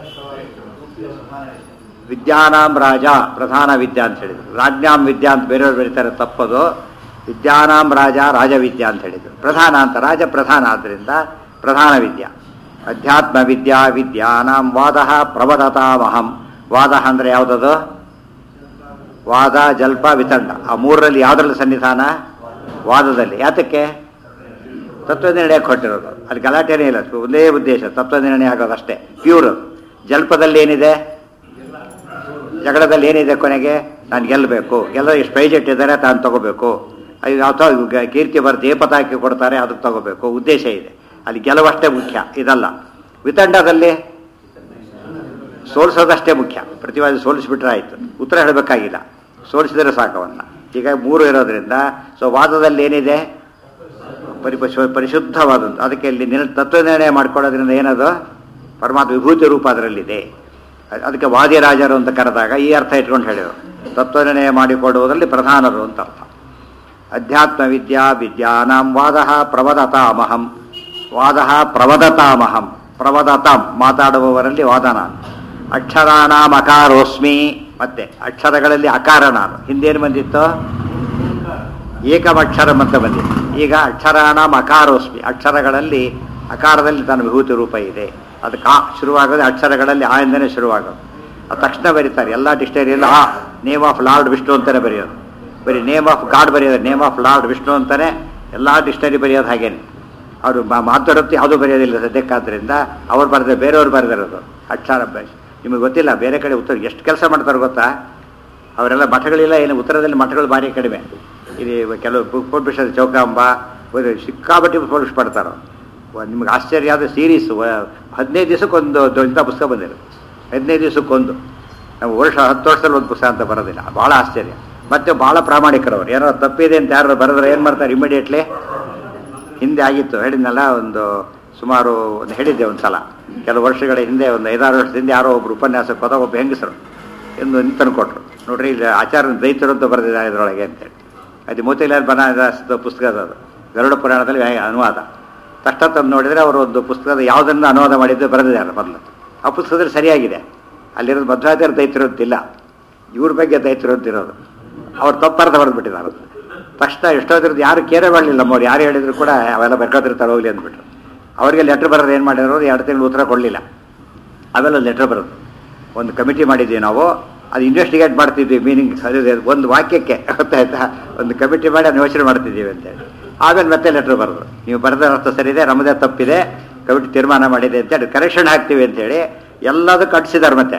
ವಿದ್ಯಾನಾಂ ರಾಜ ಪ್ರಧಾನ ವಿದ್ಯಾ ಅಂತ ಹೇಳಿದ್ರು ರಾಜ್ಞಾಂ ವಿದ್ಯಾ ಅಂತ ಬೇರೆಯವ್ರು ಬರೀತಾರೆ ತಪ್ಪದು ವಿದ್ಯಾನಾಂ ರಾಜ ರಾಜವಿದ್ಯಾ ಅಂತ ಹೇಳಿದ್ರು ಪ್ರಧಾನ ಅಂತ ರಾಜ ಪ್ರಧಾನ ಆದ್ದರಿಂದ ಪ್ರಧಾನ ವಿದ್ಯಾ ಅಧ್ಯಾತ್ಮ ವಿದ್ಯಾ ವಿದ್ಯಾನಾಂ ವಾದ ಪ್ರವದತಾಮಹಂ ವಾದ ಅಂದರೆ ಯಾವುದದು ವಾದ ಜಲ್ಪ ವಿತಂಡ ಆ ಮೂರರಲ್ಲಿ ಯಾವುದರಲ್ಲಿ ಸನ್ನಿಧಾನ ವಾದದಲ್ಲಿ ಯಾತಕ್ಕೆ ತತ್ವ ನಿರ್ಣಯ ಕೊಟ್ಟಿರೋದು ಅಲ್ಲಿ ಗಲಾಟೆನೇ ಇಲ್ಲ ಒಂದೇ ಉದ್ದೇಶ ತತ್ವ ನಿರ್ಣಯ ಆಗೋದು ಅಷ್ಟೇ ಪ್ಯೂರ್ ಜಲ್ಪದಲ್ಲಿ ಏನಿದೆ ಜಗಳದಲ್ಲಿ ಏನಿದೆ ಕೊನೆಗೆ ನಾನು ಗೆಲ್ಲಬೇಕು ಎಲ್ಲ ಎಷ್ಟು ಪ್ರೈಜ್ ಇಟ್ಟಿದ್ದಾರೆ ತಾನು ತಗೋಬೇಕು ಅದು ಅಥವಾ ಗ- ಕೀರ್ತಿ ಬರ್ದು ಏಪತಾಕಿ ಕೊಡ್ತಾರೆ ಅದಕ್ಕೆ ತಗೋಬೇಕು ಉದ್ದೇಶ ಇದೆ ಅಲ್ಲಿ ಗೆಲುವಷ್ಟೇ ಮುಖ್ಯ ಇದಲ್ಲ ವಿತಂಡದಲ್ಲಿ ಸೋಲಿಸೋದಷ್ಟೇ ಮುಖ್ಯ ಪ್ರತಿವಾದಿ ಸೋಲಿಸಿಬಿಟ್ರೆ ಆಯ್ತು ಉತ್ತರ ಹೇಳಬೇಕಾಗಿಲ್ಲ ಸೋಲಿಸಿದರೆ ಸಾಕವನ್ನ ಈಗ ಮೂರು ಇರೋದ್ರಿಂದ ಸೊ ವಾದದಲ್ಲಿ ಏನಿದೆ ಪರಿಪಶು ಪರಿಶುದ್ಧವಾದದ್ದು ಅದಕ್ಕೆ ಇಲ್ಲಿ ನಿರ್ ತತ್ವ ನಿರ್ಣಯ ಮಾಡ್ಕೊಳ್ಳೋದ್ರಿಂದ ಏನದು ಪರಮಾತ್ಮ ವಿಭೂತಿ ರೂಪ ಅದರಲ್ಲಿದೆ ಅದ್- ಅದಕ್ಕೆ ವಾದಿರಾಜರು ಅಂತ ಕರೆದಾಗ ಈ ಅರ್ಥ ಇಟ್ಕೊಂಡು ಹೇಳಿದರು ತತ್ವ ನಿರ್ಣಯ ಮಾಡಿಕೊಡುವುದರಲ್ಲಿ ಪ್ರಧಾನರು ಅಂತ ಅರ್ಥ ಅಧ್ಯಾತ್ಮ ವಿದ್ಯಾ ವಿದ್ಯಾನಾಂ ವಾದ ಪ್ರವದತಾಮಹಂ ವಾದ ಪ್ರವದತಾಮಹಂ ಪ್ರವದತಾಂ ಮಾತಾಡುವವರಲ್ಲಿ ವಾದ ನಾನು ಅಕ್ಷರಾಣಾಂ ಅಕಾರೋಸ್ಮಿ ಮತ್ತೆ ಅಕ್ಷರಗಳಲ್ಲಿ ಅಕಾರ ನಾನು ಹಿಂದೇನು ಬಂದಿತ್ತು ಏಕಮಕ್ಷರಂ ಅಂತ ಬಂದಿದೆ ಈಗ ಅಕ್ಷರಾಣಾಂ ಅಕಾರೋಸ್ಮಿ ಅಕ್ಷರಗಳಲ್ಲಿ ಅಕಾರದಲ್ಲಿ ತನ್ನ ವಿಭೂತಿ ರೂಪ ಇದೆ ಅದಕ್ಕೆ ಆ ಶುರುವಾಗೋದು ಅಕ್ಷರಗಳಲ್ಲಿ ಆ ಎಂದನೇ ಶುರುವಾಗೋದು ಅದು ತಕ್ಷಣ ಬರೀತಾರೆ ಎಲ್ಲ ಡಿಕ್ಷನರಿಯಲ್ಲಿ ಆ ನೇಮ್ ಆಫ್ ಲಾರ್ಡ್ ವಿಷ್ಣು ಅಂತಲೇ ಬರೆಯೋದು ಬರೀ ನೇಮ್ ಆಫ್ ಗಾಡ್ ಬರೆಯೋದು ನೇಮ್ ಆಫ್ ಲಾರ್ಡ್ ವಿಷ್ಣು ಅಂತಲೇ ಎಲ್ಲ ಡಿಕ್ಷನರಿ ಬರೆಯೋದು ಹಾಗೇನೆ ಅವರು ಮಾತಾಡುತ್ತೆ ಯಾವುದೂ ಬರೆಯೋದಿಲ್ಲ ಸದ್ಯಕ್ಕಾದ್ರಿಂದ ಅವ್ರು ಬರೆದ ಬೇರೆಯವ್ರು ಬರೆದಿರೋದು ಅಕ್ಷರ ಬ- ನಿಮಗೆ ಗೊತ್ತಿಲ್ಲ ಬೇರೆ ಕಡೆ ಉತ್ತರ ಎಷ್ಟು ಕೆಲಸ ಮಾಡ್ತಾರೆ ಗೊತ್ತಾ ಅವರೆಲ್ಲ ಮಠಗಳಿಲ್ಲ ಏನು ಉತ್ತರದಲ್ಲಿ ಮಠಗಳು ಭಾರಿ ಕಡಿಮೆ ಇದು ಕೆಲವು ಕೋಟ್ಬಿಷದ ಚೌಕಾಂಬ ಒಂದು ಸಿಕ್ಕಾಪಟ್ಟಿ ಪೋಲಿಸ್ ಪಡ್ತಾರೆ ನಿಮ್ಗೆ ಆಶ್ಚರ್ಯ ಆದ ಸೀರೀಸ್ ಹದಿನೈದು ದಿವಸಕ್ಕೊಂದು ದೊ- ಇಂಥ ಪುಸ್ತಕ ಬಂದಿರೋದು ಹದಿನೈದು ದಿವಸಕ್ಕೊಂದು ನಾವು ವರ್ಷ ಹತ್ತು ವರ್ಷದಲ್ಲಿ ಒಂದು ಪುಸ್ತಕ ಅಂತ ಬರೋದಿಲ್ಲ ಭಾಳ ಆಶ್ಚರ್ಯ ಮತ್ತೆ ಭಾಳ ಪ್ರಾಮಾಣಿಕರವರು ಏನಾದ್ರು ತಪ್ಪಿದೆ ಅಂತ ಯಾರು ಬರೆದ್ರೆ ಏನು ಮಾಡ್ತಾರೆ ಇಮಿಡಿಯೇಟ್ಲಿ ಹಿಂದೆ ಆಗಿತ್ತು ಹೇಳಿದ್ನಲ್ಲ ಒಂದು ಸುಮಾರು ಒಂದು ಹೇಳಿದ್ದೆ ಒಂದು ಸಲ ಕೆಲವು ವರ್ಷಗಳ ಹಿಂದೆ ಒಂದು ಐದಾರು ವರ್ಷದ ಹಿಂದೆ ಯಾರೋ ಒಬ್ರು ಉಪನ್ಯಾಸಕ್ಕೆ ಹೋದಾಗ ಒಬ್ಬ ಹೆಂಗಸರು ಎಂದು ತಂದು ಕೊಟ್ಟರು ನೋಡ್ರಿ ಇಲ್ಲಿ ಆಚಾರ್ಯ ದೈತ್ಯರು ಅಂತ ಬರೆದಿದ್ದಾರೆ ಇದರೊಳಗೆ ಅಂತೇಳಿ ಅದು ಮೋತಿಲಾಲ್ ಬನಾರಸ್ದ ಪುಸ್ತಕ ಅದು ಗರುಡ ಪುರಾಣದಲ್ಲಿ ವ್ಯಾಯ- ಅನುವಾದ ತಕ್ಷಣ ತಂದು ನೋಡಿದರೆ ಅವರು ಒಂದು ಪುಸ್ತಕದ ಯಾವುದನ್ನು ಅನುವಾದ ಮಾಡಿದ್ದು ಬರೆದಿದ್ದಾರೆ ಮೊದಲು ಆ ಪುಸ್ತಕದಲ್ಲಿ ಸರಿಯಾಗಿದೆ ಅಲ್ಲಿರೋದು ಮಧ್ವಾಚಾರ್ಯ ದೈತ್ಯರು ಅಂತಿಲ್ಲ ಇವ್ರ ಬಗ್ಗೆ ದೈತ್ಯರು ಅಂತಿರೋದು ಅವ್ರು ತಪ್ಪರ್ಥ ಬರೆದ್ಬಿಟ್ಟಿದ್ದಾರೆ ಅದು. ತಕ್ಷಣ ಎಷ್ಟೋದ್ರದ್ದು ಯಾರು ಕೇರೆ ಮಾಡಲಿಲ್ಲ ನಮ್ಮವ್ರು ಯಾರು ಹೇಳಿದ್ರು ಕೂಡ ಅವೆಲ್ಲ ಬರ್ಕೋತಿರ್ತಾರೆ ಹೋಗ್ಲಿ ಅಂದ್ಬಿಟ್ರು ಅವರಿಗೆ ಲೆಟ್ರ್ ಬರೋದು ಏನು ಮಾಡಿರೋರು ಎರಡು ತಿಂಗಳು ಉತ್ತರ ಕೊಡಲಿಲ್ಲ ಅವೆಲ್ಲ ಲೆಟ್ರ್ ಬರೋದು ಒಂದು ಕಮಿಟಿ ಮಾಡಿದ್ವಿ ನಾವು ಅದು ಇನ್ವೆಸ್ಟಿಗೇಟ್ ಮಾಡ್ತಿದ್ವಿ ಮೀನಿಂಗ್ ಒಂದು ವಾಕ್ಯಕ್ಕೆ ಗೊತ್ತಾಯ್ತಾ ಒಂದು ಕಮಿಟಿ ಮಾಡಿ ಅದನ್ನ ಯೋಚನೆ ಮಾಡ್ತಿದ್ದೀವಿ ಅಂತೇಳಿ ಆಮೇಲೆ ಮತ್ತೆ ಲೆಟ್ರ್ ಬರೋದು ನೀವು ಬರೆದ ಅರ್ಥ ಸರಿ ಇದೆ ನಮ್ಮದೇ ತಪ್ಪಿದೆ ಕಮಿಟಿ ತೀರ್ಮಾನ ಮಾಡಿದೆ ಅಂತೇಳಿ ಕರೆಕ್ಷನ್ ಹಾಕ್ತೀವಿ ಅಂತೇಳಿ ಎಲ್ಲದೂ ಕಟ್ಸಿದ್ದಾರೆ ಮತ್ತೆ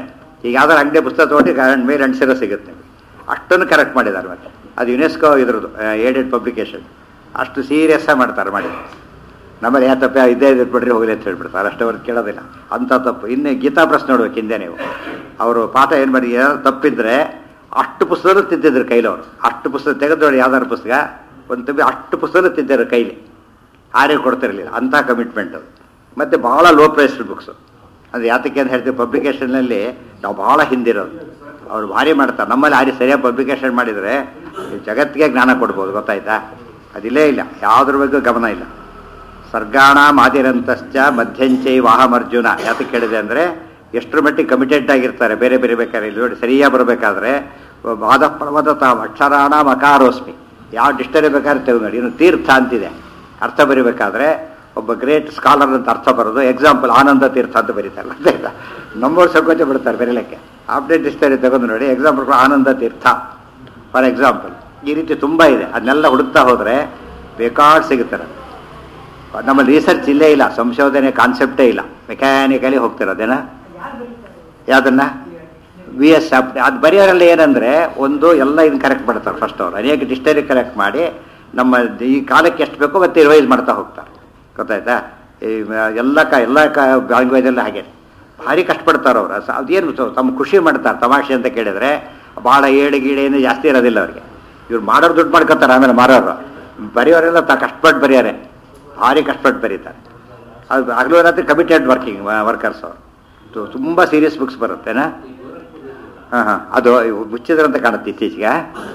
ಈಗ ಯಾವ್ದಾರು ಅಂಗಡಿ ಪುಸ್ತಕ ತೊಗೊಂಡು ಗಂಡ್ ಮೇಲೆ ಅಂಟಿಸಿರೋ ಸಿಗುತ್ತೆ ನಿಮಗೆ ಅಷ್ಟನ್ನು ಕರೆಕ್ಟ್ ಮಾಡಿದ್ದಾರೆ ಮತ್ತೆ ಅದು ಯುನೆಸ್ಕೋ ಇದ್ರದ್ದು ಏಡೆಡ್ ಪಬ್ಲಿಕೇಶನ್ ಅಷ್ಟು ಸೀರಿಯಸ್ ಆಗಿ ಮಾಡ್ತಾರೆ ಮಾಡಿ ನಮ್ಮಲ್ಲಿ ಯಾವ ತಪ್ಪ ಇದ್ದೇ ಇದ್ದು ಬಿಡ್ರಿ ಹೋಗಲಿ ಅಂತ ಹೇಳ್ಬಿಡ್ತಾರೆ ಅಷ್ಟೇ ಅವ್ರು ಕೇಳೋದಿಲ್ಲ ಅಂಥ ತಪ್ಪು ಇನ್ನು ಗೀತಾ ಪ್ರಶ್ನೆ ನೋಡ್ಬೇಕು ಹಿಂದೆ ನೀವು ಅವರು ಪಾಠ ಏನು ಮಾಡಿ ಏನಾದ್ರು ತಪ್ಪಿದ್ರೆ ಅಷ್ಟು ಪುಸ್ತಕ ತಿಂತಿದ್ರು ಕೈಲವರು ಅಷ್ಟು ಪುಸ್ತಕ ತೆಗೆದು ನೋಡಿ ಯಾವ್ದಾದ್ರು ಪುಸ್ತಕ ಒಂದು ತಪ್ಪಿ ಅಷ್ಟು ಪುಸ್ತಕ ತಿಂತಿದ್ರು ಕೈಲಿ ಆರೇ ಕೊಡ್ತಿರಲಿಲ್ಲ ಅಂಥ ಕಮಿಟ್ಮೆಂಟ್ ಅದು ಮತ್ತು ಭಾಳ ಲೋ ಪ್ರೈಸ್ಡ್ ಬುಕ್ಸು ಅದು ಯಾತಕ್ಕೆ ಅಂತ ಹೇಳ್ತೀವಿ ಪಬ್ಲಿಕೇಶನ್ನಲ್ಲಿ ನಾವು ಭಾಳ ಹಿಂದಿರೋದು ಅವ್ರು ಭಾರಿ ಮಾಡ್ತಾರೆ ನಮ್ಮಲ್ಲಿ ಆರಿ ಸರಿಯಾಗಿ ಪಬ್ಲಿಕೇಶನ್ ಮಾಡಿದರೆ ಈ ಜಗತ್ತಿಗೆ ಜ್ಞಾನ ಕೊಡ್ಬೋದು ಗೊತ್ತಾಯ್ತಾ ಅದಿಲ್ಲೇ ಇಲ್ಲ ಯಾವುದ್ರ ಬಗ್ಗೆ ಗಮನ ಇಲ್ಲ ಸರ್ಗಾಣ ಮಾದಿರಂತಶ್ಚ ಮಧ್ಯಂಚೈ ವಾಹಮರ್ಜುನ ಯಾತಕ್ಕೆ ಕೇಳಿದೆ ಅಂದರೆ ಎಷ್ಟರ ಮಟ್ಟಿಗೆ ಕಮಿಟೆಡ್ ಆಗಿರ್ತಾರೆ ಬೇರೆ ಬೇರೆ ಬೇಕಾದ್ರೆ ಇಲ್ಲಿ ನೋಡಿ ಸರಿಯಾಗಿ ಬರಬೇಕಾದ್ರೆ ವಾದ ಪ್ರವದತ ಅಕ್ಷರಾಣ ಮಕಾರೋಸ್ಮಿ ಯಾವ ಡಿಕ್ಷನರಿ ಬೇಕಾದ್ರೆ ತೆಗೆದು ನೋಡಿ ಇನ್ನು ತೀರ್ಥ ಅಂತಿದೆ ಅರ್ಥ ಬರಿಬೇಕಾದ್ರೆ ಒಬ್ಬ ಗ್ರೇಟ್ ಸ್ಕಾಲರ್ ಅಂತ ಅರ್ಥ ಬರೋದು ಎಕ್ಸಾಂಪಲ್ ಆನಂದ ತೀರ್ಥ ಅಂತ ಬರೀತಾರೆ ಗೊತ್ತಾಯ್ತಾ ನಮ್ಮವ್ರು ಸಂಕೋಚ ಬಿಡ್ತಾರೆ ಬರೀಲಿಕ್ಕೆ ಅಪ್ಡೇಟ್ ಡಿಕ್ಷನರಿ ತಗೊಂಡು ನೋಡಿ example Ananda Theertha for example ಈ ರೀತಿ ತುಂಬ ಇದೆ ಅದನ್ನೆಲ್ಲ ಹುಡುಕ್ತಾ ಹೋದರೆ ಬೇಕಾಡ್ ಸಿಗುತ್ತಾರೆ ನಮ್ಮಲ್ಲಿ ರಿಸರ್ಚ್ ಇಲ್ಲೇ ಇಲ್ಲ ಸಂಶೋಧನೆ ಕಾನ್ಸೆಪ್ಟೇ ಇಲ್ಲ ಮೆಕ್ಯಾನಿಕಲಿ ಹೋಗ್ತಿರೋದೇನ ಯಾವುದನ್ನ ವಿ ಎಸ್ ಅದು ಬರೆಯೋರೆಲ್ಲ ಏನಂದರೆ ಒಂದು ಎಲ್ಲ ಇದನ್ನ ಕರೆಕ್ಟ್ ಮಾಡ್ತಾರೆ ಫಸ್ಟ್ ಅವರು ಅನೇಕ ಡಿಕ್ಷನರಿ ಕರೆಕ್ಟ್ ಮಾಡಿ ನಮ್ಮ ಈ ಕಾಲಕ್ಕೆ ಎಷ್ಟು ಬೇಕೋ ಮತ್ತೆ ರಿವೈಸ್ ಮಾಡ್ತಾ ಹೋಗ್ತಾರೆ ಗೊತ್ತಾಯ್ತಾ ಈ ಎಲ್ಲ ಕ ಎಲ್ಲ ಕ ಲ್ಯಾಂಗ್ವೇಜಲ್ಲಿ ಹಾಗೆ ಭಾರಿ ಕಷ್ಟಪಡ್ತಾರೆ ಅವರು ಅದೇನು ತಮ್ಮ ಖುಷಿ ಮಾಡ್ತಾರೆ ತಮಾಷೆ ಅಂತ ಕೇಳಿದರೆ ಭಾಳ ಏಳು ಗೀಳು ಏನು ಜಾಸ್ತಿ ಇರೋದಿಲ್ಲ ಅವ್ರಿಗೆ ಇವ್ರು ಮಾಡೋರು ದುಡ್ಡು ಮಾಡ್ಕೊತಾರೆ ಆಮೇಲೆ ಮಾರೋರು ಬರೆಯೋರೆಲ್ಲ ತ ಕಷ್ಟಪಟ್ಟು ಬರೆಯೋರೆ ಭಾರಿ ಕಷ್ಟಪಟ್ಟು ಬರೀತಾರೆ ಅದು ಹಗಲು ರಾತ್ರಿ ಕಮಿಟೆಡ್ ವರ್ಕಿಂಗ್ ವರ್ಕರ್ಸ್ ಅವರು ತುಂಬ ಸೀರಿಯಸ್ ಬುಕ್ಸ್ ಬರುತ್ತೇನಾ ಹಾಂ ಹಾಂ ಅದು ಮುಚ್ಚಿದ್ರಂತ ಕಾಣುತ್ತೆ ಇತ್ತೀಚೆಗೆ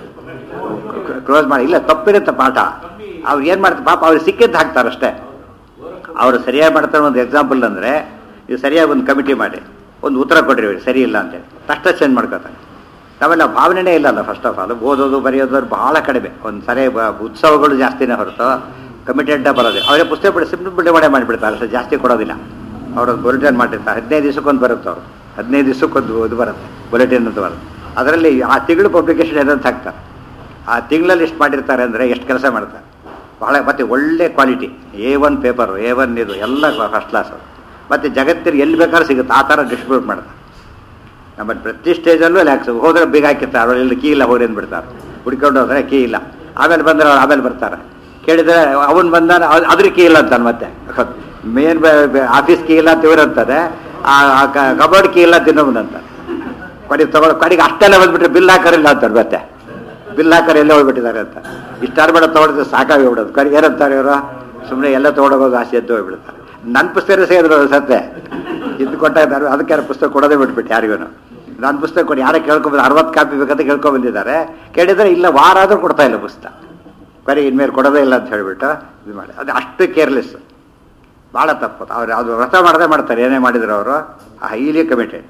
ಕ್ಲೋಸ್ ಮಾಡಿ ಇಲ್ಲ ತಪ್ಪಿರುತ್ತೆ ಪಾಠ ಅವ್ರು ಏನು ಮಾಡ್ತಾರೆ ಪಾಪ ಅವ್ರಿಗೆ ಸಿಕ್ಕಿದ್ದು ಹಾಕ್ತಾರೆ ಅಷ್ಟೇ ಅವರು ಸರಿಯಾಗಿ ಮಾಡ್ತಾರೆ ಒಂದು ಎಕ್ಸಾಂಪಲ್ ಅಂದರೆ ಇದು ಸರಿಯಾಗಿ ಒಂದು ಕಮಿಟಿ ಮಾಡಿ ಒಂದು ಉತ್ತರ ಕೊಡ್ರಿ ಇವ್ರಿಗೆ ಸರಿ ಇಲ್ಲ ಅಂತೇಳಿ ತಕ್ಷಣ ಚೇಂಜ್ ಮಾಡ್ಕೋತಾರೆ ನಾವೆಲ್ಲ ಭಾವನೆನೇ ಇಲ್ಲಲ್ಲ ಫಸ್ಟ್ ಆಫ್ ಆಲ್ ಓದೋದು ಬರೆಯೋದು ಭಾಳ ಕಡಿಮೆ ಒಂದು ಸರಿ ಬ- ಉತ್ಸವಗಳು ಜಾಸ್ತಿನೇ ಹೊರತು ಕಮಿಟೆಡ್ ಬರೋದಿಲ್ಲ ಅವರೇ ಪುಸ್ತಕ ಬಿಡಿ ಸಿಂಪಲ್ ಬಿಡುಗಡೆ ಮಾಡಿಬಿಡ್ತಾರೆ ಅಷ್ಟು ಜಾಸ್ತಿ ಕೊಡೋದಿಲ್ಲ ಅವರು ಬುಲೆಟಿನ್ ಮಾಡಿರ್ತಾರೆ ಹದಿನೈದು ದಿವಸಕ್ಕೊಂದು ಬರುತ್ತೆ ಅವರು ಹದಿನೈದು ದಿವಸಕ್ಕೊಂದು ಇದು ಬರುತ್ತೆ ಬುಲೆಟಿನ್ ಅಂತ ಬರುತ್ತೆ ಅದರಲ್ಲಿ ಆ ತಿಂಗಳು ಪಬ್ಲಿಕೇಶನ್ ಏನಂತ ಹಾಕ್ತಾರೆ ಆ ತಿಂಗಳಲ್ಲಿ ಎಷ್ಟು ಮಾಡಿರ್ತಾರೆ ಅಂದರೆ ಎಷ್ಟು ಕೆಲಸ ಮಾಡ್ತಾರೆ ಭಾಳ ಮತ್ತು ಒಳ್ಳೆ quality A one paper A one ಇದು ಎಲ್ಲ ಫಸ್ಟ್ ಕ್ಲಾಸ್ ಮತ್ತು ಜಗತ್ತಿನ ಎಲ್ಲಿ ಬೇಕಾದ್ರೂ ಸಿಗುತ್ತೆ ಆ ಥರ ಡಿಸ್ಟ್ರಿಬ್ಯೂಟ್ ಮಾಡ್ತಾರೆ ನಮ್ಮಲ್ಲಿ ಪ್ರತಿ ಸ್ಟೇಜಲ್ಲೂ ಲ್ಯಾಕ್ಸ್ ಹೋದ್ರೆ ಬೀಗ ಹಾಕಿರ್ತಾರೆ ಅವರಲ್ಲಿ ಕೀ ಇಲ್ಲ ಹೋಗಿ ಅಂದ್ಬಿಡ್ತಾರೆ ಹುಡ್ಕೊಂಡು ಹೋದ್ರೆ ಕೀ ಇಲ್ಲ ಆಮೇಲೆ ಬಂದ್ರೆ ಅವ್ರು ಆಮೇಲೆ ಬರ್ತಾರೆ ಕೇಳಿದ್ರೆ ಅವನು ಬಂದಾನ ಅದ್ರ ಕೀ ಇಲ್ಲ ಅಂತಾನೆ ಮತ್ತೆ ಮೇನ್ ಆಫೀಸ್ ಕೀ ಇಲ್ಲ ಅಂತ ಇವ್ರು ಅಂತಾರೆ ಆ ಕಬೋರ್ಡ್ ಕೀ ಇಲ್ಲ ತಿನ್ನೋಮಂತ ಕಡೆಗೆ ತಗೊಳ್ಳೋ ಕಡೆಗೆ ಅಷ್ಟೆಲ್ಲ ಬಂದ್ಬಿಟ್ರೆ ಬಿಲ್ ಹಾಕರಿಲ್ಲ ಅಂತಾರೆ ಮತ್ತೆ ಬಿಲ್ ಹಾಕರ್ ಎಲ್ಲೇ ಹೋಗ್ಬಿಟ್ಟಿದ್ದಾರೆ ಅಂತ ಇಷ್ಟಾರು ಬೇಡ ತೊಗೊಳಿದ್ರೆ ಸಾಕಾಗಿ ಹೋಗ್ಬಿಡೋದು ಕಡೆಗೆ ಏನಂತಾರೆ ಇವರು ಸುಮ್ಮನೆ ಎಲ್ಲ ತೊಗೊಂಡೋಗೋದು ಆಸೆ ಎದ್ದು ಹೋಗ್ಬಿಡ್ತಾರೆ ನನ್ನ ಪುಸ್ತಕ ಸೇರಿದ್ರು ಸತ್ತೆ ಇದು ಕೊಟ್ಟಾಗ ಅದಕ್ಕೆ ಯಾರು ಪುಸ್ತಕ ಕೊಡೋದೇ ಬಿಟ್ಬಿಟ್ಟು ಯಾರಿಗೂ ನನ್ನ ಪುಸ್ತಕ ಕೊಡಿ ಯಾರೋ ಕೇಳ್ಕೊಂಬಂದು ಅರವತ್ತು ಕಾಪಿ ಬೇಕಂತ ಕೇಳ್ಕೊಂಬಂದಿದ್ದಾರೆ ಕೇಳಿದರೆ ಇಲ್ಲ ವಾರ ಆದರೂ ಕೊಡ್ತಾ ಇಲ್ಲ ಪುಸ್ತಕ ಬರೀ ಇನ್ಮೇಲೆ ಕೊಡೋದೇ ಇಲ್ಲ ಅಂತ ಹೇಳಿಬಿಟ್ಟು ಇದು ಮಾಡಿ ಅದು ಅಷ್ಟು ಕೇರ್ಲೆಸ್ ಭಾಳ ತಪ್ಪು ಅವ್ರು ಅದು ವ್ರತ ಮಾಡದೆ ಮಾಡ್ತಾರೆ ಏನೇ ಮಾಡಿದ್ರು ಅವರು ಹೈಲಿ ಕಮಿಟೆಡ್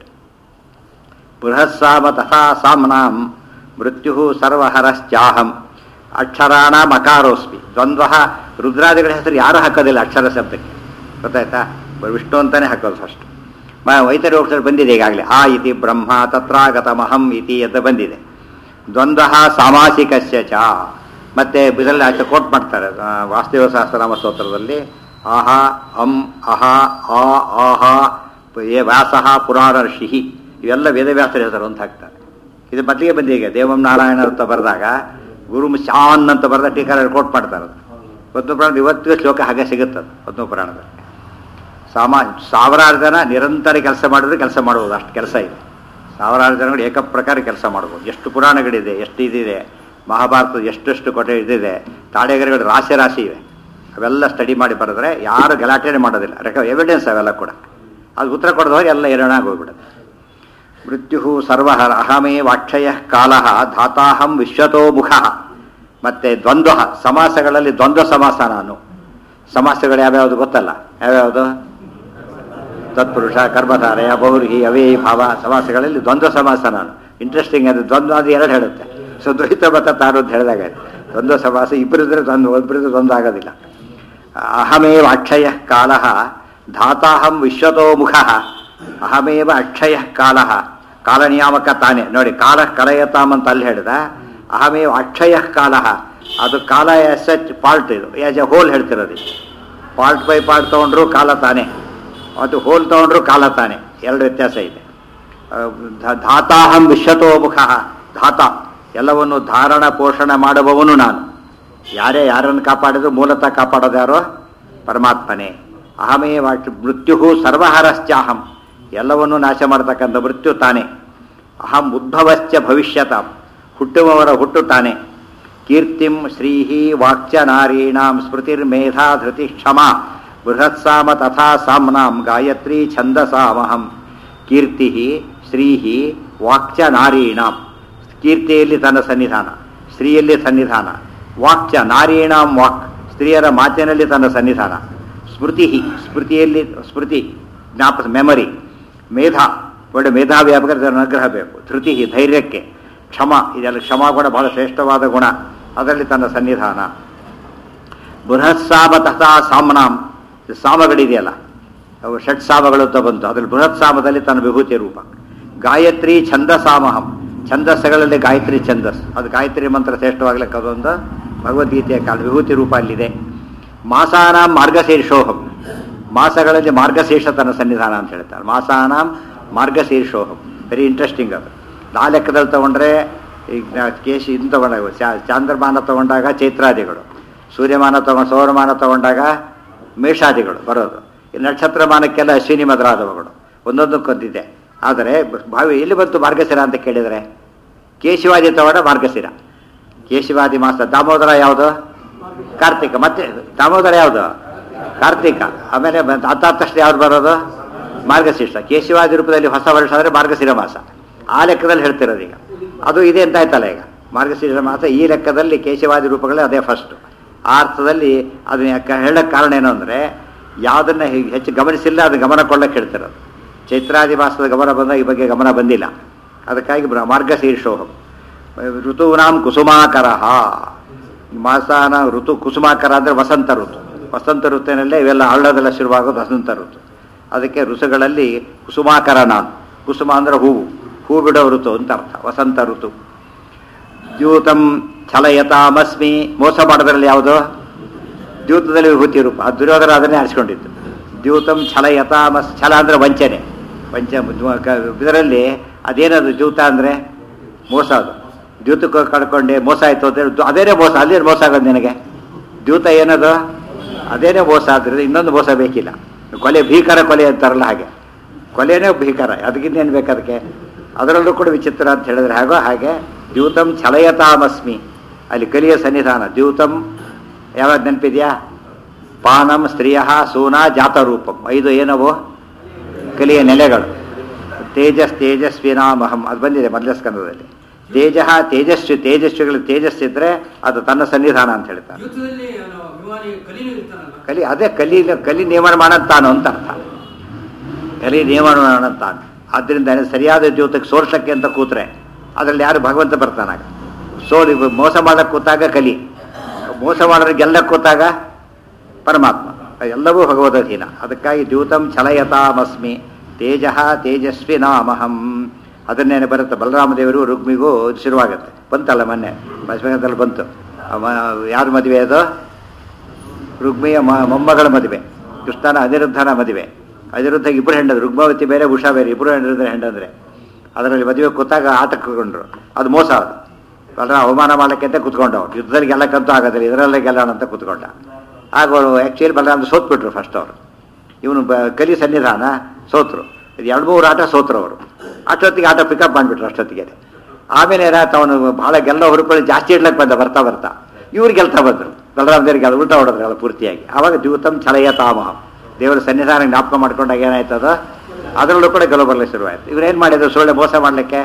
ಬೃಹಸ್ಸಾಮ ತಥಾ ಸಾಮ್ನಾಂ ಮೃತ್ಯು ಸರ್ವಹರಶ್ಚಾಹಂ ಅಕ್ಷರಾಣ ಮಕಾರೋಸ್ಮಿ ದ್ವಂದ್ವ ರುದ್ರಾದಿಗಳ ಹೆಸರು ಯಾರು ಹಾಕೋದಿಲ್ಲ ಅಕ್ಷರ ಶಬ್ದಕ್ಕೆ ಗೊತ್ತಾಯ್ತಾ ಬರೀ ವಿಷ್ಣು ಅಂತಾನೆ ಹಾಕೋದು ಫಸ್ಟ್ ಮ ವೈತರಿ ಹೋಗ್ತಾರೆ ಬಂದಿದೆ ಈಗಾಗಲೇ ಆ ಇತಿ ಬ್ರಹ್ಮ ತತ್ರಾಗತ ಮಹಂ ಇತಿ ಅಂತ ಬಂದಿದೆ ದ್ವಂದ್ವ ಸಾಮಾಸಿಕಸ್ಯ ಚ ಮತ್ತೆ ಇದರಲ್ಲಿ ಆಚೆ ಕೋಟ್ ಮಾಡ್ತಾರೆ ಆ, ವಾಸುದೇವ ಸಹಸ್ರನಾಮ ಸ್ತೋತ್ರದಲ್ಲಿ ಆಹ ಅಂ ಅಹ ಆ ಆಹ ಏ ವ್ಯಾಸಃ ಪುರಾಣ ಋಷಿ ಇವೆಲ್ಲ ವೇದವ್ಯಾಸರ ಹೆಸರು ಅಂತ ಹಾಕ್ತಾರೆ ಇದು ಮೊದಲಿಗೆ ಬಂದಿದೆ ಈಗ ದೇವಂ ನಾರಾಯಣ ಅಂತ ಬರೆದಾಗ ಗುರು ಶಾನ್ ಅಂತ ಬರೆದ ಟೀಕಾರ ಕೋಟ್ ಮಾಡ್ತಾರೆ ಅದು ಪದ್ಮ ಪುರಾಣ ಇವತ್ತಿಗೂ ಶ್ಲೋಕ ಹಾಗೆ ಸಿಗುತ್ತದೆ ಪದ್ಮ ಪುರಾಣದಲ್ಲಿ ಸಾಮಾ ಸಾವಿರಾರು ಜನ ನಿರಂತರ ಕೆಲಸ ಮಾಡಿದ್ರೆ ಕೆಲಸ ಮಾಡ್ಬೋದು ಅಷ್ಟು ಕೆಲಸ ಇದೆ ಸಾವಿರಾರು ಜನಗಳು ಏಕಪ್ರಕಾರ ಕೆಲಸ ಮಾಡ್ಬೋದು ಎಷ್ಟು ಪುರಾಣಗಳಿದೆ ಎಷ್ಟು ಇದಿದೆ ಮಹಾಭಾರತದ ಎಷ್ಟೆಷ್ಟು ಕೊಟ್ಟೆ ಇದಿದೆ ತಾಳೆಗರಿಗಳು ರಾಶಿ ರಾಶಿ ಇವೆ ಅವೆಲ್ಲ ಸ್ಟಡಿ ಮಾಡಿ ಬರೆದ್ರೆ ಯಾರು ಗಲಾಟೆನೇ ಮಾಡೋದಿಲ್ಲ ರೆಕ ಎವಿಡೆನ್ಸ್ ಅವೆಲ್ಲ ಕೂಡ ಅದು ಉತ್ತರ ಕೊಡದವ್ರು ಎಲ್ಲ ಎರಡಾಗಿ ಹೋಗ್ಬಿಡುತ್ತೆ ಮೃತ್ಯು ಸರ್ವಹರ ಅಹಮೇ ವಾಕ್ಷಯ ಕಾಲ ಧಾತಾಹಂ ವಿಶ್ವತೋ ಮುಖ ಮತ್ತೆ ದ್ವಂದ್ವ ಸಮಾಸಗಳಲ್ಲಿ ದ್ವಂದ್ವ ಸಮಾಸ ನಾನು ಸಮಾಸಗಳು ಯಾವ್ಯಾವುದು ಗೊತ್ತಲ್ಲ ಯಾವ್ಯಾವುದು ತತ್ಪುರುಷ ಕರ್ಮಧಾರಯ ಬಹುರ್ಹಿ ಅವೇ ಭಾವ ಸಮಾಸಗಳಲ್ಲಿ ದ್ವಂದ್ವ ಸಮಾಸ ನಾನು ಇಂಟ್ರೆಸ್ಟಿಂಗ್ ಅದು ದ್ವಂದ್ವ ಅದು ಎರಡು ಹೇಳುತ್ತೆ ಸೊ ದ್ವೈತ ಮತ ತಾನು ಅಂತ ಹೇಳಿದಾಗ ದ್ವಂದ್ವ ಸಮಾಸ ಇಬ್ಬರಿದ್ರೆ ದ್ವಂದ್ವ ಒಬ್ಬರಿದ್ರೆ ದ್ವಂದ್ವ ಆಗೋದಿಲ್ಲ ಅಹಮೇವ ಅಕ್ಷಯ ಕಾಲ ಧಾತಾಹಂ ವಿಶ್ವತೋ ಮುಖ ಅಹಮೇವ ಅಕ್ಷಯ ಕಾಲ ಕಾಲನಿಯಾಮಕ ತಾನೇ ನೋಡಿ ಕಾಲ ಕಲಯತಾಮ್ ಅಂತ ಅಲ್ಲಿ ಹೇಳಿದ ಅಹಮೇವ ಅಕ್ಷಯ ಕಾಲ ಅದು ಕಾಲ ಎಸ್ ಎಚ್ ಪಾರ್ಟ್ ಇದು ಆಸ್ ಎ ಹೋಲ್ ಹೇಳ್ತಿರೋದು ಪಾರ್ಟ್ ಬೈ ಪಾರ್ಟ್ ತೊಗೊಂಡ್ರು ಕಾಲ ತಾನೇ ಅದು ಹೋಲ್ ತೊಗೊಂಡ್ರು ಕಾಲ ತಾನೇ ಎರಡು ವ್ಯತ್ಯಾಸ ಇದೆ ಧ- ಧಾತಾಹಂ ವಿಶ್ವತೋಮುಖ ಧಾತ ಎಲ್ಲವನ್ನು ಧಾರಣ ಪೋಷಣ ಮಾಡುವವನು ನಾನು ಯಾರೇ ಯಾರನ್ನು ಕಾಪಾಡಿದ್ರು ಮೂಲತಃ ಕಾಪಾಡೋದು ಯಾರೋ ಪರಮಾತ್ಮನೇ ಅಹಮೇ ವಾಟ್ ಮೃತ್ಯು ಸರ್ವಹರಶ್ಚಾಹಂ ಎಲ್ಲವನ್ನೂ ನಾಶ ಮಾಡತಕ್ಕಂಥ ಮೃತ್ಯು ತಾನೇ ಅಹಂ ಉದ್ಭವಶ್ಚ ಭವಿಷ್ಯತ ಹುಟ್ಟುವವರ ಹುಟ್ಟು ತಾನೇ ಕೀರ್ತಿಂ ಶ್ರೀಹಿ ವಾಕ್ಚ ನಾರೀಣಾಂ ಸ್ಮೃತಿರ್ಮೇಧಾ ಧೃತಿ ಕ್ಷಮಾ ಬೃಹತ್ಸಾಮ ತಥಾ ಸಾಮ್ನಾಂ ಗಾಯತ್ರಿ ಛಂದಸಾಮಹಂ ಕೀರ್ತಿ ಶ್ರೀಹಿ ವಾಕ್ಚ ನಾರೀಣಾಂ ಕೀರ್ತಿಯಲ್ಲಿ ತನ್ನ ಸನ್ನಿಧಾನ ಸ್ತ್ರೀಯಲ್ಲಿ ಸನ್ನಿಧಾನ ವಾಕ್ಚ ನಾರೀಣಾಂ ವಾಕ್ ಸ್ತ್ರೀಯರ ಮಾತಿನಲ್ಲಿ ತನ್ನ ಸನ್ನಿಧಾನ ಸ್ಮೃತಿ ಸ್ಮೃತಿಯಲ್ಲಿ ಸ್ಮೃತಿ ಜ್ಞಾಪ ಮೆಮರಿ ಮೇಧ ಒಳ್ಳೆ ಮೇಧಾವಿ ಆಗಬೇಕಾದ್ರೆ ಅದರ ಅನುಗ್ರಹ ಬೇಕು ಧೃತಿ ಧೈರ್ಯಕ್ಕೆ ಕ್ಷಮ ಇದೆಲ್ಲ ಕ್ಷಮಾ ಗುಣ ಬಹಳ ಶ್ರೇಷ್ಠವಾದ ಗುಣ ಅದರಲ್ಲಿ ತನ್ನ ಸನ್ನಿಧಾನ ಬೃಹತ್ಸಾಮ ತಥಾ ಸಾಮ್ನಾಂ ಇದು ಸಾಮಗಳಿದೆಯಲ್ಲ ಅವು ಷಟ್ ಸಾಮಗಳು ಅಂತ ಬಂತು ಅದ್ರಲ್ಲಿ ಬೃಹತ್ ಸಾಮದಲ್ಲಿ ತನ್ನ ವಿಭೂತಿ ರೂಪ ಗಾಯತ್ರಿ ಛಂದಸಾಮಹಂ ಛಂದಸ್ಸುಗಳಲ್ಲಿ ಗಾಯತ್ರಿ ಛಂದಸ್ ಅದು ಗಾಯತ್ರಿ ಮಂತ್ರ ಶ್ರೇಷ್ಠವಾಗ್ಲಿಕ್ಕೆ ಅದೊಂದು ಭಗವದ್ಗೀತೆಯ ಕಾಲ ವಿಭೂತಿ ರೂಪ ಅಲ್ಲಿದೆ ಮಾಸಾನಾಂ ಮಾರ್ಗಶೀರ್ಷೋಹಂ ಮಾಸಗಳಲ್ಲಿ ಮಾರ್ಗಶೀರ್ಷ ತನ್ನ ಸನ್ನಿಧಾನ ಅಂತ ಹೇಳ್ತಾರೆ ಮಾಸಾನಾಂ ಮಾರ್ಗಶೀರ್ಷೋಹಂ ವೆರಿ ಇಂಟ್ರೆಸ್ಟಿಂಗ್ ಅದು ಆ ಲೆಕ್ಕದಲ್ಲಿ ತಗೊಂಡ್ರೆ ಈಗ ನಾ- ಕೇಶಿ ಇದು ತಗೊಂಡಾಗ ಚಾ- ಚಾಂದ್ರಮಾನ ತಗೊಂಡಾಗ ಚೈತ್ರಾದಿಗಳು ಸೂರ್ಯಮಾನ ತಗೊಂಡು ಸೌರಮಾನ ತಗೊಂಡಾಗ ಮೇಷಾದಿಗಳು ಬರೋದು ಈ ನಕ್ಷತ್ರಮಾನಕ್ಕೆಲ್ಲ ಅಶ್ವಿನಿ ಮಧುರಾದವುಗಳು ಒಂದೊಂದಕ್ಕೊಂದಿದೆ ಆದರೆ ಭಾವಿ ಎಲ್ಲಿ ಬಂತು ಮಾರ್ಗಶಿರ ಅಂತ ಕೇಳಿದರೆ ಕೇಶವಾದಿ ತಗೊಂಡ ಮಾರ್ಗಶಿರ ಕೇಶವಾದಿ ಮಾಸ ದಾಮೋದರ ಯಾವುದು ಕಾರ್ತಿಕ ಮತ್ತೆ ದಾಮೋದರ ಯಾವುದು ಕಾರ್ತಿಕ ಆಮೇಲೆ ಬಂದ್- ಅದಾದ ತಕ್ಷಣ ಯಾವ್ದು ಬರೋದು ಮಾರ್ಗಶೀರ್ಷ ಕೇಶವಾದಿ ರೂಪದಲ್ಲಿ ಹೊಸ ವರ್ಷ ಅಂದರೆ ಮಾರ್ಗಶಿರ ಮಾಸ ಆ ಲೆಕ್ಕದಲ್ಲಿ ಹೇಳ್ತಿರೋದು ಈಗ ಅದು ಇದೆ ಅಂತ ಆಯ್ತಲ್ಲ ಈಗ ಮಾರ್ಗಶೀರ್ಷ ಮಾಸ ಈ ಲೆಕ್ಕದಲ್ಲಿ ಕೇಶವಾದಿ ರೂಪಗಳೇ ಅದೇ ಫಸ್ಟ್ ಆ ಅರ್ಥದಲ್ಲಿ ಅದನ್ನ ಯಾಕೆ ಹೇಳಕ್ಕೆ ಕಾರಣ ಏನು ಅಂದರೆ ಯಾವುದನ್ನ ಹೆ- ಹೆಚ್ಚು ಗಮನಿಸಿಲ್ಲ ಅದು ಗಮನ ಕೊಳ್ಳಕ್ಕೆ ಹೇಳ್ತಿರೋದು ಚೈತ್ರಾದಿ ಮಾಸದ ಗಮನ ಬಂದಾಗ ಈ ಬಗ್ಗೆ ಗಮನ ಬಂದಿಲ್ಲ ಅದಕ್ಕಾಗಿ ಬ್ರ- ಮಾರ್ಗಶೀರ್ಷೋಹಂ ಋತೂನಾಂ ಕುಸುಮಾಕರ ಮಾಸಾನ ಋತು ಕುಸುಮಾಕರ ಅಂದರೆ ವಸಂತ ಋತು ವಸಂತ ಋತುವಿನಲ್ಲೇ ಇವೆಲ್ಲ ಹಳ್ಳದೆಲ್ಲ ಶುರುವಾಗೋದು ವಸಂತ ಋತು ಅದಕ್ಕೆ ಋತುಗಳಲ್ಲಿ ಕುಸುಮಾಕರ ನಾನು ಕುಸುಮ ಅಂದರೆ ಹೂವು ಹೂ ಬಿಡೋ ಋತು ಅಂತ ಅರ್ಥ ವಸಂತ ಋತು ದ್ಯೂತಂ ಛಲಯತಾಮಸ್ಮಿ ಮೋಸ ಮಾಡೋದ್ರಲ್ಲಿ ಯಾವುದು ದ್ಯೂತದಲ್ಲಿ ವಿಭೂತಿ ರೂಪ ಆ ದುರ್ಯೋಧನ ಅದನ್ನೇ ಆರಿಸ್ಕೊಂಡಿದ್ದು ದ್ಯೂತಂ ಛಲಯತಾಮಸ್ ಛಲ ಅಂದರೆ ವಂಚನೆ ವಂಚ ಇದರಲ್ಲಿ ಅದೇನದು ದ್ಯೂತ ಅಂದರೆ ಮೋಸ ಅದು ದ್ಯೂತಕ್ಕೆ ಕಳ್ಕೊಂಡೆ ಮೋಸ ಆಯ್ತು ಅಂತ ಹೇಳಿ ಅದೇನೇ ಮೋಸ ಅಲ್ಲೇನು ಮೋಸ ಆಗೋದು ನಿನಗೆ ದ್ಯೂತ ಏನದು ಅದೇನೇ ಮೋಸ ಆದ್ರೆ ಇನ್ನೊಂದು ಮೋಸ ಬೇಕಿಲ್ಲ ಕೊಲೆ ಭೀಕರ ಕೊಲೆ ಅಂತಾರಲ್ಲ ಹಾಗೆ ಕೊಲೆನೇ ಭೀಕರ ಅದಕ್ಕಿಂತ ಏನು ಬೇಕು ಅದಕ್ಕೆ ಅದರಲ್ಲೂ ಕೂಡ ವಿಚಿತ್ರ ಅಂತ ಹೇಳಿದ್ರೆ ಹಾಗೋ ಹಾಗೆ ದ್ಯೂತಂ ಛಲಯತಾಮಸ್ಮಿ ಅಲ್ಲಿ ಕಲಿಯ ಸನ್ನಿಧಾನ ದ್ಯೂತಂ ಯಾವಾಗ ನೆನಪಿದೆಯಾ ಪಾನಂ ಸ್ತ್ರೀಯ ಸೂನ ಜಾತರೂಪಂ ಐದು ಏನವು ಕಲಿಯ ನೆಲೆಗಳು ತೇಜಸ್ ತೇಜಸ್ವಿನಾಮಹಂ ಅದು ಬಂದಿದೆ ಮೊದಲ ಸ್ಕಂದದಲ್ಲಿ ತೇಜ ತೇಜಸ್ವಿ ತೇಜಸ್ವಿಗಳು ತೇಜಸ್ಸಿದ್ರೆ ಅದು ತನ್ನ ಸನ್ನಿಧಾನ ಅಂತ ಹೇಳ್ತಾರೆ ಯುದ್ಧದಲ್ಲಿ ಅವನು ಅಭಿಮಾನಿ ಕಲಿನೂ ಇರ್ತಾನಲ್ಲ ಕಲಿ ಅದೇ ಕಲಿ ಕಲಿ ನಿಯಮನ ಮಾಡಂತಾನು ಅಂತ ಅರ್ಥ ಕಲಿ ನಿಯಮನ ಮಾಡಂತಾನು ಆದ್ದರಿಂದ ಸರಿಯಾದ ಜ್ಯೋತಿಗೆ ಸೋರ್ಸಕ್ಕೆ ಅಂತ ಕೂತ್ರೆ ಅದರಲ್ಲಿ ಯಾರು ಭಗವಂತ ಬರ್ತಾನಾಗ ಸೋಲಿ ಮೋಸ ಮಾಡಕ್ಕೆ ಕೂತಾಗ ಕಲಿ ಮೋಸ ಮಾಡೋರಿಗೆಲ್ಲ ಕೂತಾಗ ಪರಮಾತ್ಮ ಎಲ್ಲವೂ ಭಗವದಧೀನ ಅದಕ್ಕಾಗಿ ದ್ಯೂತಂ ಛಲಯತಾಮಸ್ಮಿ ತೇಜ ತೇಜಸ್ವಿ ನಾಮಹಂ ಅದನ್ನೇನೆ ಬರುತ್ತೆ ಬಲರಾಮ ದೇವರು ರುಕ್ಮಿಗೂ ಇದು ಶುರುವಾಗುತ್ತೆ ಬಂತಲ್ಲ ಮೊನ್ನೆ ಬಸವಗಂತಲ್ಲಿ ಬಂತು ಅವ- ಯಾರ ಮದುವೆ ಅದು ರುಕ್ಮಿಯ ಮ- ಮೊಮ್ಮಗಳ ಮದುವೆ ಕೃಷ್ಣನ ಅನಿರುದ್ಧನ ಮದುವೆ ಅನಿರುದ್ಧ ಇಬ್ಬರು ಹೆಂಡದ್ರು ರುಗ್ಮವತಿ ಬೇರೆ ಉಷಾ ಬೇರೆ ಇಬ್ಬರು ಹೆಂಡದ್ರೆ ಹೆಂಡಂದ್ರೆ ಅದರಲ್ಲಿ ಮದುವೆ ಕೂತಾಗ ಆಟಕೊಂಡ್ರು ಅದು ಮೋಸ ಅದು ಅದರ ಅವಮಾನ ಮಾಡಕ್ಕೆ ಅಂತ ಕುತ್ಕೊಂಡವ್ರು ಯುದ್ಧದಲ್ಲಿ ಗೆಲ್ಲಕ್ಕಂತೂ ಆಗೋದಿಲ್ಲ ಇದರಲ್ಲೇ ಗೆಲ್ಲೋಣ ಅಂತ ಕುತ್ಕೊಂಡ ಆಗ ಅವರು ಆ್ಯಕ್ಚುಲಿ ಬಲರಾಮ ಸೋತ್ಬಿಟ್ರು ಫಸ್ಟ್ ಅವರು ಇವನು ಬ ಕಲಿ ಸನ್ನಿಧಾನ ಸೋತರು ಇದು ಎರಡು ಮೂರು ಆಟ ಸೋತರು ಅವರು ಅಷ್ಟೊತ್ತಿಗೆ ಆಟ ಪಿಕಪ್ ಮಾಡಿಬಿಟ್ರು ಅಷ್ಟೊತ್ತಿಗೆ ಆಮೇಲೆ ಏನಾಯ್ತು ಅವನು ಭಾಳ ಗೆಲ್ಲೋ ಹುರುಕೊಳ್ಳಿ ಜಾಸ್ತಿ ಇಡ್ಲಕ್ಕೆ ಬಂದ ಬರ್ತಾ ಬರ್ತಾ ಇವ್ರು ಗೆಲ್ತಾ ಬಂದರು ಬಲರಾಮ ದೇವರಿಗೆ ಅದು ಉಲ್ಟಾ ಹೊಡೆದ್ರಲ್ಲ ಪೂರ್ತಿಯಾಗಿ ಆವಾಗ ದ್ಯೂತಂ ಛಲಯತಾಮಹಂ ದೇವರ ಸನ್ನಿಧಾನ ಜ್ಞಾಪಕ ಮಾಡ್ಕೊಂಡಾಗ ಏನಾಯ್ತದ ಅದರಲ್ಲೂ ಕೂಡ ಗೆಲುವು ಬರಲಿಕ್ಕೆ ಶುರುವಾಯಿತು ಇವ್ರೇನು ಮಾಡಿದ್ರು ಸುಳ್ಳೆ ಮೋಸ ಮಾಡಲಿಕ್ಕೆ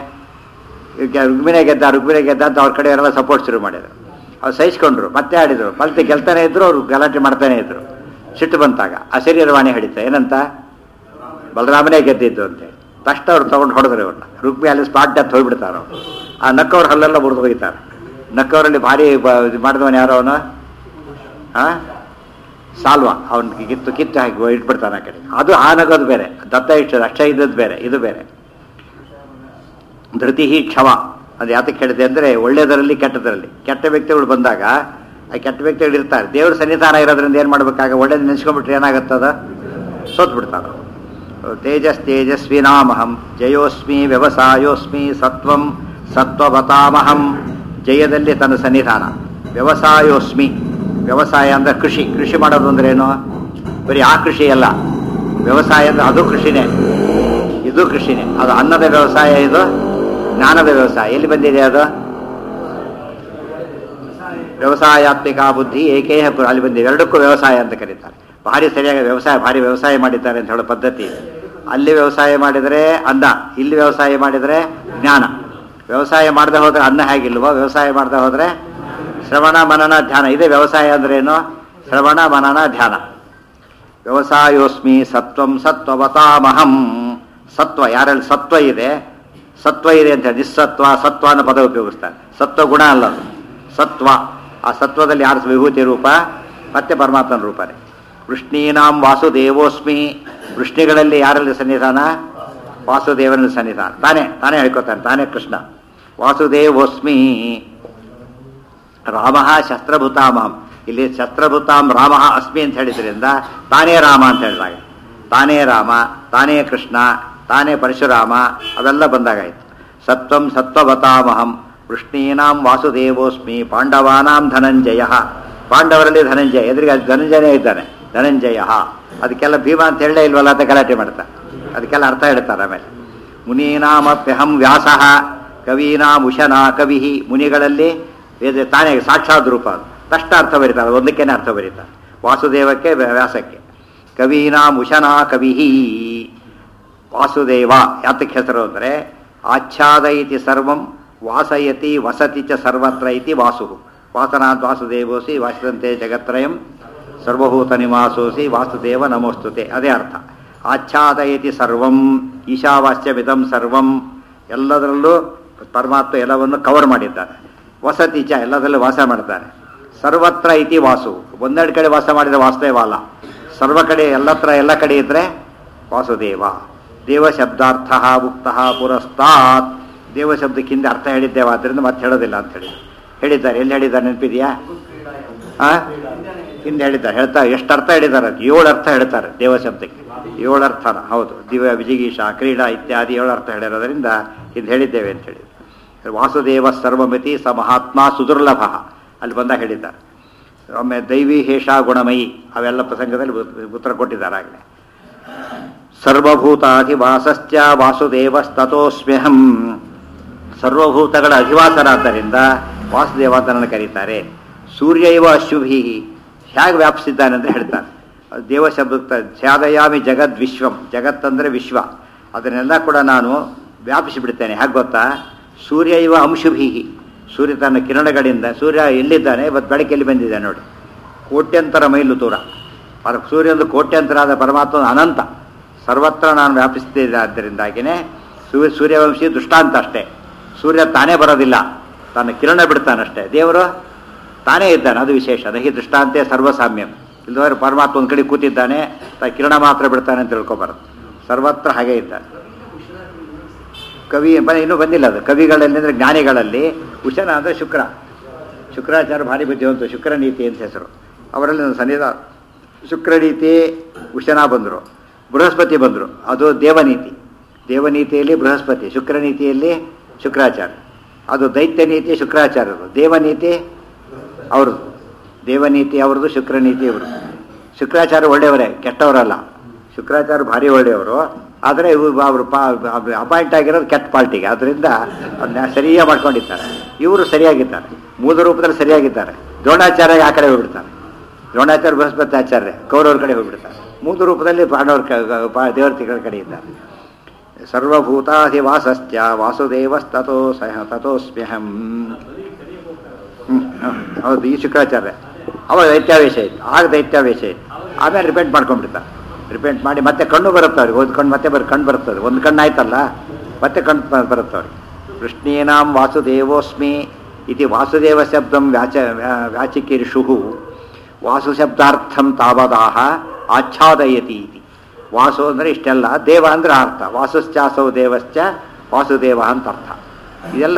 ಈಗ ರುಗ್ಮಿನೇ ಗೆದ್ದ ರುಗ್ಮಿನೇ ಗೆದ್ದ ಅಂತ ಅವ್ರ ಕಡೆ ಎಲ್ಲ ಸಪೋರ್ಟ್ ಶುರು ಮಾಡಿದ್ರು ಅವ್ರು ಸಹಿಸ್ಕೊಂಡ್ರು ಮತ್ತೆ ಆಡಿದ್ರು ಮತ್ತೆ ಗೆಲ್ತಾನೆ ಇದ್ರು ಅವ್ರು ಗಲಾಟೆ ಮಾಡ್ತಾನೆ ಇದ್ರು ಸಿಟ್ಟು ಬಂತಾಗ ಆ ಶರೀರವಾಣಿ ಹಿಡಿತ ಏನಂತ ಬಲರಾಮನೇ ಗೆದ್ದಿದ್ದು ಅಂತೇಳಿ ತಕ್ಷಣ ಅವ್ರು ತಗೊಂಡು ಹೊಡೆದ್ರು ಇವ್ರನ್ನ ರುಗ್ಮಿ ಅಲ್ಲಿ ಸ್ಪಾಟ್ ಡೆತ್ ಹೋಗ್ಬಿಡ್ತಾರೆ ಅವ್ರು ಆ ನಕ್ಕವ್ರ ಹಲ್ಲೆಲ್ಲ ಮುರಿದು ಹೋಗಿತಾರೆ ನಕ್ಕವರಲ್ಲಿ ಭಾರಿ ಬ- ಇದು ಮಾಡಿದವನು ಯಾರೋ ಅವನು ಆ ಸಾಲ್ವ ಅವನಿಗೆ ಕಿತ್ತು ಕಿತ್ತು ಹಾಕಿ ಇಟ್ಬಿಡ್ತಾನೆ ಆ ಕಡೆ ಅದು ಆ ನಗೋದು ಬೇರೆ ದತ್ತ ಇಟ್ಟು ಅಕ್ಷ ಇದ್ದದ್ದು ಬೇರೆ ಇದು ಬೇರೆ ಧೃತಿ ಕ್ಷಮ ಅದು ಯಾತಕ್ಕೆ ಹೇಳಿದೆ ಅಂದರೆ ಒಳ್ಳೆಯದರಲ್ಲಿ ಕೆಟ್ಟದರಲ್ಲಿ ಕೆಟ್ಟ ವ್ಯಕ್ತಿಗಳು ಬಂದಾಗ ಆ ಕೆಟ್ಟ ವ್ಯಕ್ತಿಗಳು ಇರ್ತಾರೆ ದೇವ್ರ ಸನ್ನಿಧಾನ ಇರೋದ್ರಿಂದ ಏನು ಮಾಡ್ಬೇಕಾಗ ಒಳ್ಳೇದು ನೆನೆಸ್ಕೊಂಡ್ಬಿಟ್ರೆ ಏನಾಗುತ್ತದ ಸೋತ್ ಬಿಡ್ತಾರೆ ತೇಜಸ್ ತೇಜಸ್ವಿನಾಮಹಂ ಜಯೋಸ್ಮಿ ವ್ಯವಸಾಯೋಸ್ಮಿ ಸತ್ವಂ ಸತ್ವವತಾಮಹಂ ಜಯದಲ್ಲಿ ತನ್ನ ಸನ್ನಿಧಾನ ವ್ಯವಸಾಯೋಸ್ಮಿ ವ್ಯವಸಾಯ ಅಂದ್ರೆ ಕೃಷಿ ಕೃಷಿ ಮಾಡೋದು ಅಂದ್ರೆ ಏನು ಬರೀ ಆ ಕೃಷಿ ಅಲ್ಲ ವ್ಯವಸಾಯ ಅಂದ್ರೆ ಅದು ಕೃಷಿನೇ ಇದು ಕೃಷಿನೇ ಅದು ಅನ್ನದ ವ್ಯವಸಾಯ ಇದು ಜ್ಞಾನದ ವ್ಯವಸಾಯ ಎಲ್ಲಿ ಬಂದಿದೆ ಅದು ವ್ಯವಸಾಯಾತ್ಮಿಕ ಬುದ್ಧಿ ಏಕೇಹ ಪುರ ಅಲ್ಲಿ ಬಂದಿದೆ ಎರಡಕ್ಕೂ ವ್ಯವಸಾಯ ಅಂತ ಕರೀತಾರೆ ಭಾರಿ ಸರಿಯಾಗಿ ವ್ಯವಸಾಯ ಭಾರಿ ವ್ಯವಸಾಯ ಮಾಡಿದ್ದಾರೆ ಅಂತ ಹೇಳೋ ಪದ್ಧತಿ ಇದೆ ಅಲ್ಲಿ ವ್ಯವಸಾಯ ಮಾಡಿದರೆ ಅನ್ನ ಇಲ್ಲಿ ವ್ಯವಸಾಯ ಮಾಡಿದರೆ ಜ್ಞಾನ ವ್ಯವಸಾಯ ಮಾಡದೆ ಹೋದ್ರೆ ಅನ್ನ ಹೇಗಿಲ್ವೋ ವ್ಯವಸಾಯ ಮಾಡದೆ ಹೋದ್ರೆ ಶ್ರವಣ ಮನನ ಧ್ಯಾನ ಇದೆ ವ್ಯವಸಾಯ ಅಂದ್ರೆ ಏನು ಶ್ರವಣ ಮನನ ಧ್ಯಾನ ವ್ಯವಸಾಯೋಸ್ಮಿ ಸತ್ವಂ ಸತ್ವವತಾಮಹಂ ಸತ್ವ ಯಾರಲ್ಲಿ ಸತ್ವ ಇದೆ ಸತ್ವ ಇದೆ ಅಂತ ಹೇಳಿ ನಿಸ್ಸತ್ವ ಸತ್ವ ಅನ್ನೋ ಪದ ಉಪಯೋಗಿಸ್ತಾರೆ ಸತ್ವ ಗುಣ ಅಲ್ಲ ಅದು. ಸತ್ವ ಆ ಸತ್ವದಲ್ಲಿ ಯಾರು ವಿಭೂತಿ ರೂಪ ಮತ್ತೆ ಪರಮಾತ್ಮನ ರೂಪನೇ ವೃಷ್ಣೀನಾಂ ವಾಸುದೇವೋಸ್ಮಿ ವೃಷ್ಣಿಗಳಲ್ಲಿ ಯಾರಲ್ಲಿ ಸನ್ನಿಧಾನ ವಾಸುದೇವನ ಸನ್ನಿಧಾನ ತಾನೇ ತಾನೇ ಹೇಳ್ಕೊತಾನೆ ತಾನೇ ಕೃಷ್ಣ ವಾಸುದೇವೋಸ್ಮಿ ರಾಮ ಶಸ್ತ್ರಭೂತಾಮಾಂ ಇಲ್ಲಿ ಶಸ್ತ್ರಭೂತಾಂ ರಾಮ ಅಸ್ಮಿ ಅಂತ ಹೇಳಿದ್ರಿಂದ ತಾನೇ ರಾಮ ಅಂತ ಹೇಳಿದಾಗ ತಾನೇ ರಾಮ ತಾನೇ ಕೃಷ್ಣ ತಾನೇ ಪರಶುರಾಮ ಅವೆಲ್ಲ ಬಂದಾಗಾಯ್ತು ಸತ್ವಂ ಸತ್ವವತಾಮಹಂ ವೃಷ್ಣೀನಾಂ ವಾಸುದೇವೋಸ್ಮಿ ಪಾಂಡವಾನಾಂ ಧನಂಜಯ ಪಾಂಡವರಲ್ಲಿ ಧನಂಜಯ ಎದುರಿಗೆ ಅಲ್ಲಿ ಧನಂಜಯನೇ ಇದ್ದಾನೆ ಧನಂಜಯ ಅದಕ್ಕೆಲ್ಲ ಭೀಮ ಅಂತ ಹೇಳಲೇ ಇಲ್ವಲ್ಲ ಅಂತ ಗಲಾಟೆ ಮಾಡ್ತಾರೆ ಅದಕ್ಕೆಲ್ಲ ಅರ್ಥ ಹೇಳ್ತಾರೆ ಆಮೇಲೆ ಮುನೀನಾಮಪ್ಯಹಂ ವ್ಯಾಸಃ ಕವೀನಾಂ ಉಶನಾ ಕವಿ ಮುನಿಗಳಲ್ಲಿ ವೇದ ತಾನೇ ಸಾಕ್ಷಾತ್ ರೂಪ ಅದು ತಷ್ಟ ಅರ್ಥ ಬರೀತಾರೆ ಒಂದಕ್ಕೇನೆ ಅರ್ಥ ಬರೀತಾರೆ ವಾಸುದೇವಕ್ಕೆ ವ್ಯ- ವ್ಯಾಸಕ್ಕೆ ಕವೀನಾಂ ಉಶನಾ ಕವಿ ವಾಸುದೇವ ಯಾತಕ್ಕೆ ಹೆಸರು ಅಂದರೆ ಆಚ್ಛಾದ ಇತಿ ಸರ್ವಂ ವಾಸಯತಿ ವಸತಿ ಚ ಸರ್ವತ್ರ ಇತಿ ವಾಸು ವಾಸನಾಥ್ ವಾಸುದೇವೋಸಿ ವಾಸಿದಂತೆ ಜಗತ್ರಯಂ ಸರ್ವಭೂತ ನಿವಾಸೋಸಿ ವಾಸುದೇವ ನಮೋಸ್ತುತೆ ಅದೇ ಅರ್ಥ ಆಚ್ಛಾದಯತಿ ಸರ್ವಂ ಈಶಾವಾಸ್ಯವಿದಂ ಸರ್ವಂ ಎಲ್ಲದರಲ್ಲೂ ಪರಮಾತ್ಮ ಎಲ್ಲವನ್ನು ಕವರ್ ಮಾಡಿದ್ದಾನೆ ವಸತಿ ಚ ಎಲ್ಲದರಲ್ಲೂ ವಾಸ ಮಾಡ್ತಾನೆ ಸರ್ವತ್ರ ಇತಿ ವಾಸು ಒಂದೆರಡು ಕಡೆ ವಾಸ ಮಾಡಿದರೆ ವಾಸುದೇವ ಅಲ್ಲ ಸರ್ವ ಕಡೆ ಎಲ್ಲತ್ರ ಎಲ್ಲ ಕಡೆ ಇದ್ರೆ ವಾಸುದೇವ ದೇವಶಬ್ದಾರ್ಥ ಉಕ್ತ ಪುರಸ್ತಾತ್ ದೇವಶಬ್ದಕ್ಕಿಂತ ಅರ್ಥ ಹೇಳಿದ್ದೇವೆ ಆದ್ದರಿಂದ ಮತ್ತೆ ಹೇಳೋದಿಲ್ಲ ಅಂತ ಹೇಳಿ ಹೇಳಿದ್ದಾರೆ ಎಲ್ಲಿ ಹೇಳಿದ್ದಾರೆ ನೆನಪಿದೆಯಾ ಆ ಹಿಂದೆ ಹೇಳಿದ್ದಾರೆ ಹೇಳ್ತಾ ಎಷ್ಟು ಅರ್ಥ ಹೇಳಿದ್ದಾರೆ ಅದು ಏಳು ಅರ್ಥ ಹೇಳ್ತಾರೆ ದೇವಶಬ್ದಕ್ಕೆ ಏಳು ಅರ್ಥನ ಹೌದು ದಿವ್ಯ ವಿಜಿಗೀಷ ಕ್ರೀಡಾ ಇತ್ಯಾದಿ ಏಳು ಅರ್ಥ ಹೇಳಿರೋದ್ರಿಂದ ಇದು ಹೇಳಿದ್ದೇವೆ ಅಂತ ಹೇಳಿ ವಾಸುದೇವ ಸರ್ವಮಿತಿ ಸ ಮಹಾತ್ಮ ಸುದುರ್ಲಭ ಅಲ್ಲಿ ಬಂದಾಗ ಹೇಳಿದ್ದಾರೆ ಒಮ್ಮೆ ದೈವಿ ಹೇಷ ಗುಣಮಯಿ ಅವೆಲ್ಲ ಪ್ರಸಂಗದಲ್ಲಿ ಉ- ಉತ್ತರ ಕೊಟ್ಟಿದ್ದಾರೆ ಆಗಲೇ ಸರ್ವಭೂತಾಧಿವಾಸಶ್ಚ ವಾಸುದೇವಸ್ತತೋಸ್ಮ್ಯಹಂ ಸರ್ವಭೂತಗಳ ಅಧಿವಾಸರಾದ್ದರಿಂದ ವಾಸುದೇವ ಅಂತ ನನ್ನ ಕರೀತಾರೆ ಸೂರ್ಯ ಇವ ಅಶುಭಿ ಹೇಗೆ ವ್ಯಾಪಿಸಿದ್ದಾನೆ ಅಂತ ಹೇಳ್ತಾನೆ ಅದು ದೇವ ಶಬ್ದ ಸ್ಯಾದಯಾಮಿ ಜಗದ್ ವಿಶ್ವಂ ಜಗತ್ತಂದ್ರೆ ವಿಶ್ವ ಅದನ್ನೆಲ್ಲ ಕೂಡ ನಾನು ವ್ಯಾಪಿಸಿ ಬಿಡ್ತೇನೆ ಹೇಗೆ ಗೊತ್ತಾ ಸೂರ್ಯ ಇವ ಅಂಶುಭಿ ಸೂರ್ಯ ತನ್ನ ಕಿರಣಗಳಿಂದ ಸೂರ್ಯ ಎಲ್ಲಿದ್ದಾನೆ ಇವತ್ತು ಬೆಳಕೆಲ್ಲಿ ಬಂದಿದೆ ನೋಡಿ ಕೋಟ್ಯಂತರ ಮೈಲು ದೂರ ಅದು ಸೂರ್ಯಂದು ಕೋಟ್ಯಂತರ ಆದ ಪರಮಾತ್ಮ ಅನಂತ ಸರ್ವತ್ರ ನಾನು ವ್ಯಾಪಿಸ್ತಿದ್ದೆ ಆದ್ದರಿಂದಾಗಿನೇ ಸೂರ್ಯ ಸೂರ್ಯವಂಶಿ ದೃಷ್ಟಾಂತ ಅಷ್ಟೇ ಸೂರ್ಯ ತಾನೇ ಬರೋದಿಲ್ಲ ತನ್ನ ಕಿರಣ ಬಿಡ್ತಾನಷ್ಟೇ ದೇವರು ತಾನೇ ಇದ್ದಾನೆ ಅದು ವಿಶೇಷ ನಹಿ ದೃಷ್ಟಾಂತೆ ಸರ್ವಸಾಮ್ಯಂ ಇಲ್ಲದವರು ಪರಮಾತ್ಮ ಒಂದು ಕಡೆ ಕೂತಿದ್ದಾನೆ ತ ಕಿರಣ ಮಾತ್ರ ಬಿಡ್ತಾನೆ ಅಂತ ತಿಳ್ಕೊಬಾರದು ಸರ್ವತ್ರ ಹಾಗೆ ಇದ್ದಾನೆ ಕವಿ ಬ- ಇನ್ನೂ ಬಂದಿಲ್ಲ ಅದು ಕವಿಗಳಲ್ಲಿ ಅಂದರೆ ಜ್ಞಾನಿಗಳಲ್ಲಿ ಉಶನ ಅಂದರೆ ಶುಕ್ರ ಶುಕ್ರಾಚಾರ್ಯ ಭಾರಿ ಬುದ್ಧಿವಂತ ಶುಕ್ರ ನೀತಿ ಅಂತ ಹೆಸರು ಅವರಲ್ಲಿ ಒಂದು ಸನ್ನಿಧ ಶುಕ್ರ ನೀತಿ ಉಶನ ಬಂದರು ಬೃಹಸ್ಪತಿ ಬಂದರು ಅದು ದೇವನೀತಿ ದೇವನೀತಿಯಲ್ಲಿ ಬೃಹಸ್ಪತಿ ಶುಕ್ರ ನೀತಿಯಲ್ಲಿ ಶುಕ್ರಾಚಾರ್ಯ ಅದು ದೈತ್ಯ ನೀತಿ ಶುಕ್ರಾಚಾರ್ಯರು ದೇವನೀತಿ ಅವ್ರದ್ದು ದೇವನೀತಿ ಅವ್ರದ್ದು ಶುಕ್ರ ನೀತಿ ಇವ್ರದ್ದು ಶುಕ್ರಾಚಾರ್ಯ ಒಳ್ಳೆಯವರೇ ಕೆಟ್ಟವರಲ್ಲ ಶುಕ್ರಾಚಾರ್ಯ ಭಾರಿ ಒಳ್ಳೆಯವರು ಆದರೆ ಇವರು ಅವರು ಪಾ ಅಪಾಯಿಂಟ್ ಆಗಿರೋದು ಕೆಟ್ಟ ಪಾರ್ಟಿಗೆ ಅದರಿಂದ ಅದನ್ನ ಸರಿಯಾಗಿ ಮಾಡ್ಕೊಂಡಿದ್ದಾರೆ ಇವರು ಸರಿಯಾಗಿದ್ದಾರೆ ಮೂಲ ರೂಪದಲ್ಲಿ ಸರಿಯಾಗಿದ್ದಾರೆ ದ್ರೋಣಾಚಾರ್ಯ ಆ ಕಡೆ ಹೋಗ್ಬಿಡ್ತಾರೆ ದ್ರೋಣಾಚಾರ್ಯ ಬೃಹಸ್ಪತಿ ಆಚಾರ್ಯ ಕೌರವ್ರ ಕಡೆ ಹೋಗ್ಬಿಡ್ತಾರೆ ಮೂಲ ರೂಪದಲ್ಲಿ ಪಾಂಡವ್ರ ಕ- ಪಾ- ದೇವತೆಗಳ ಕಡೆ ಇದ್ದಾರೆ ಸರ್ವಭೂತಾಧಿವಾಸಶ್ಚ ವಾಸುದೇವಸ್ತತೋ ಸಹ ತಥೋಸ್ಮ್ಯಹಂ ಹ್ಮ್, ಹ್ಮ್, ಹೌದು ಈ ಶುಕ್ರಾಚಾರ್ಯ ಅವಾಗ ದೈತ್ಯಾವೇಶ ಇತ್ತು ಆಗ ದೈತ್ಯಾವೇಶ ಇತ್ತು ಆಮೇಲೆ ರಿಪೇಂಟ್ ಮಾಡ್ಕೊಂಡ್ಬಿಡ್ತಾರೆ ರಿಪೇಂಟ್ ಮಾಡಿ ಮತ್ತೆ ಕಣ್ಣು ಬರುತ್ತೆ ಅವ್ರಿಗೆ ಒಂದು ಕಣ್ಣು ಮತ್ತೆ ಬರ್ ಕಣ್ಣು ಬರ್ತದೆ ಒಂದು ಕಣ್ಣು ಆಯ್ತಲ್ಲ ಮತ್ತೆ ಕಣ್ಣು ಬ- ಬರುತ್ತೆ ಅವ್ರಿಗೆ ಕೃಷ್ಣೀನಾಂ ವಾಸುದೇವೋಸ್ಮಿ ಇತಿ ವಾಸುದೇವ ಶಬ್ದಂ ವ್ಯಾಚ ವ್ಯಾ- ವ್ಯಾಚಿಕೀರ್ಷು ವಾಸು ಶಬ್ದಾರ್ಥಂ ತಾವದಾಹ ಆಚ್ಛಾದಯತಿ ಇತಿ ವಾಸು ಅಂದರೆ ಇಷ್ಟೆಲ್ಲ ದೇವ ಅಂದ್ರೆ ಅರ್ಥ ವಾಸುಶ್ಚಾಸೌ ದೇವಶ್ಚ ವಾಸುದೇವ ಅಂತ ಅರ್ಥ ಇದೆಲ್ಲ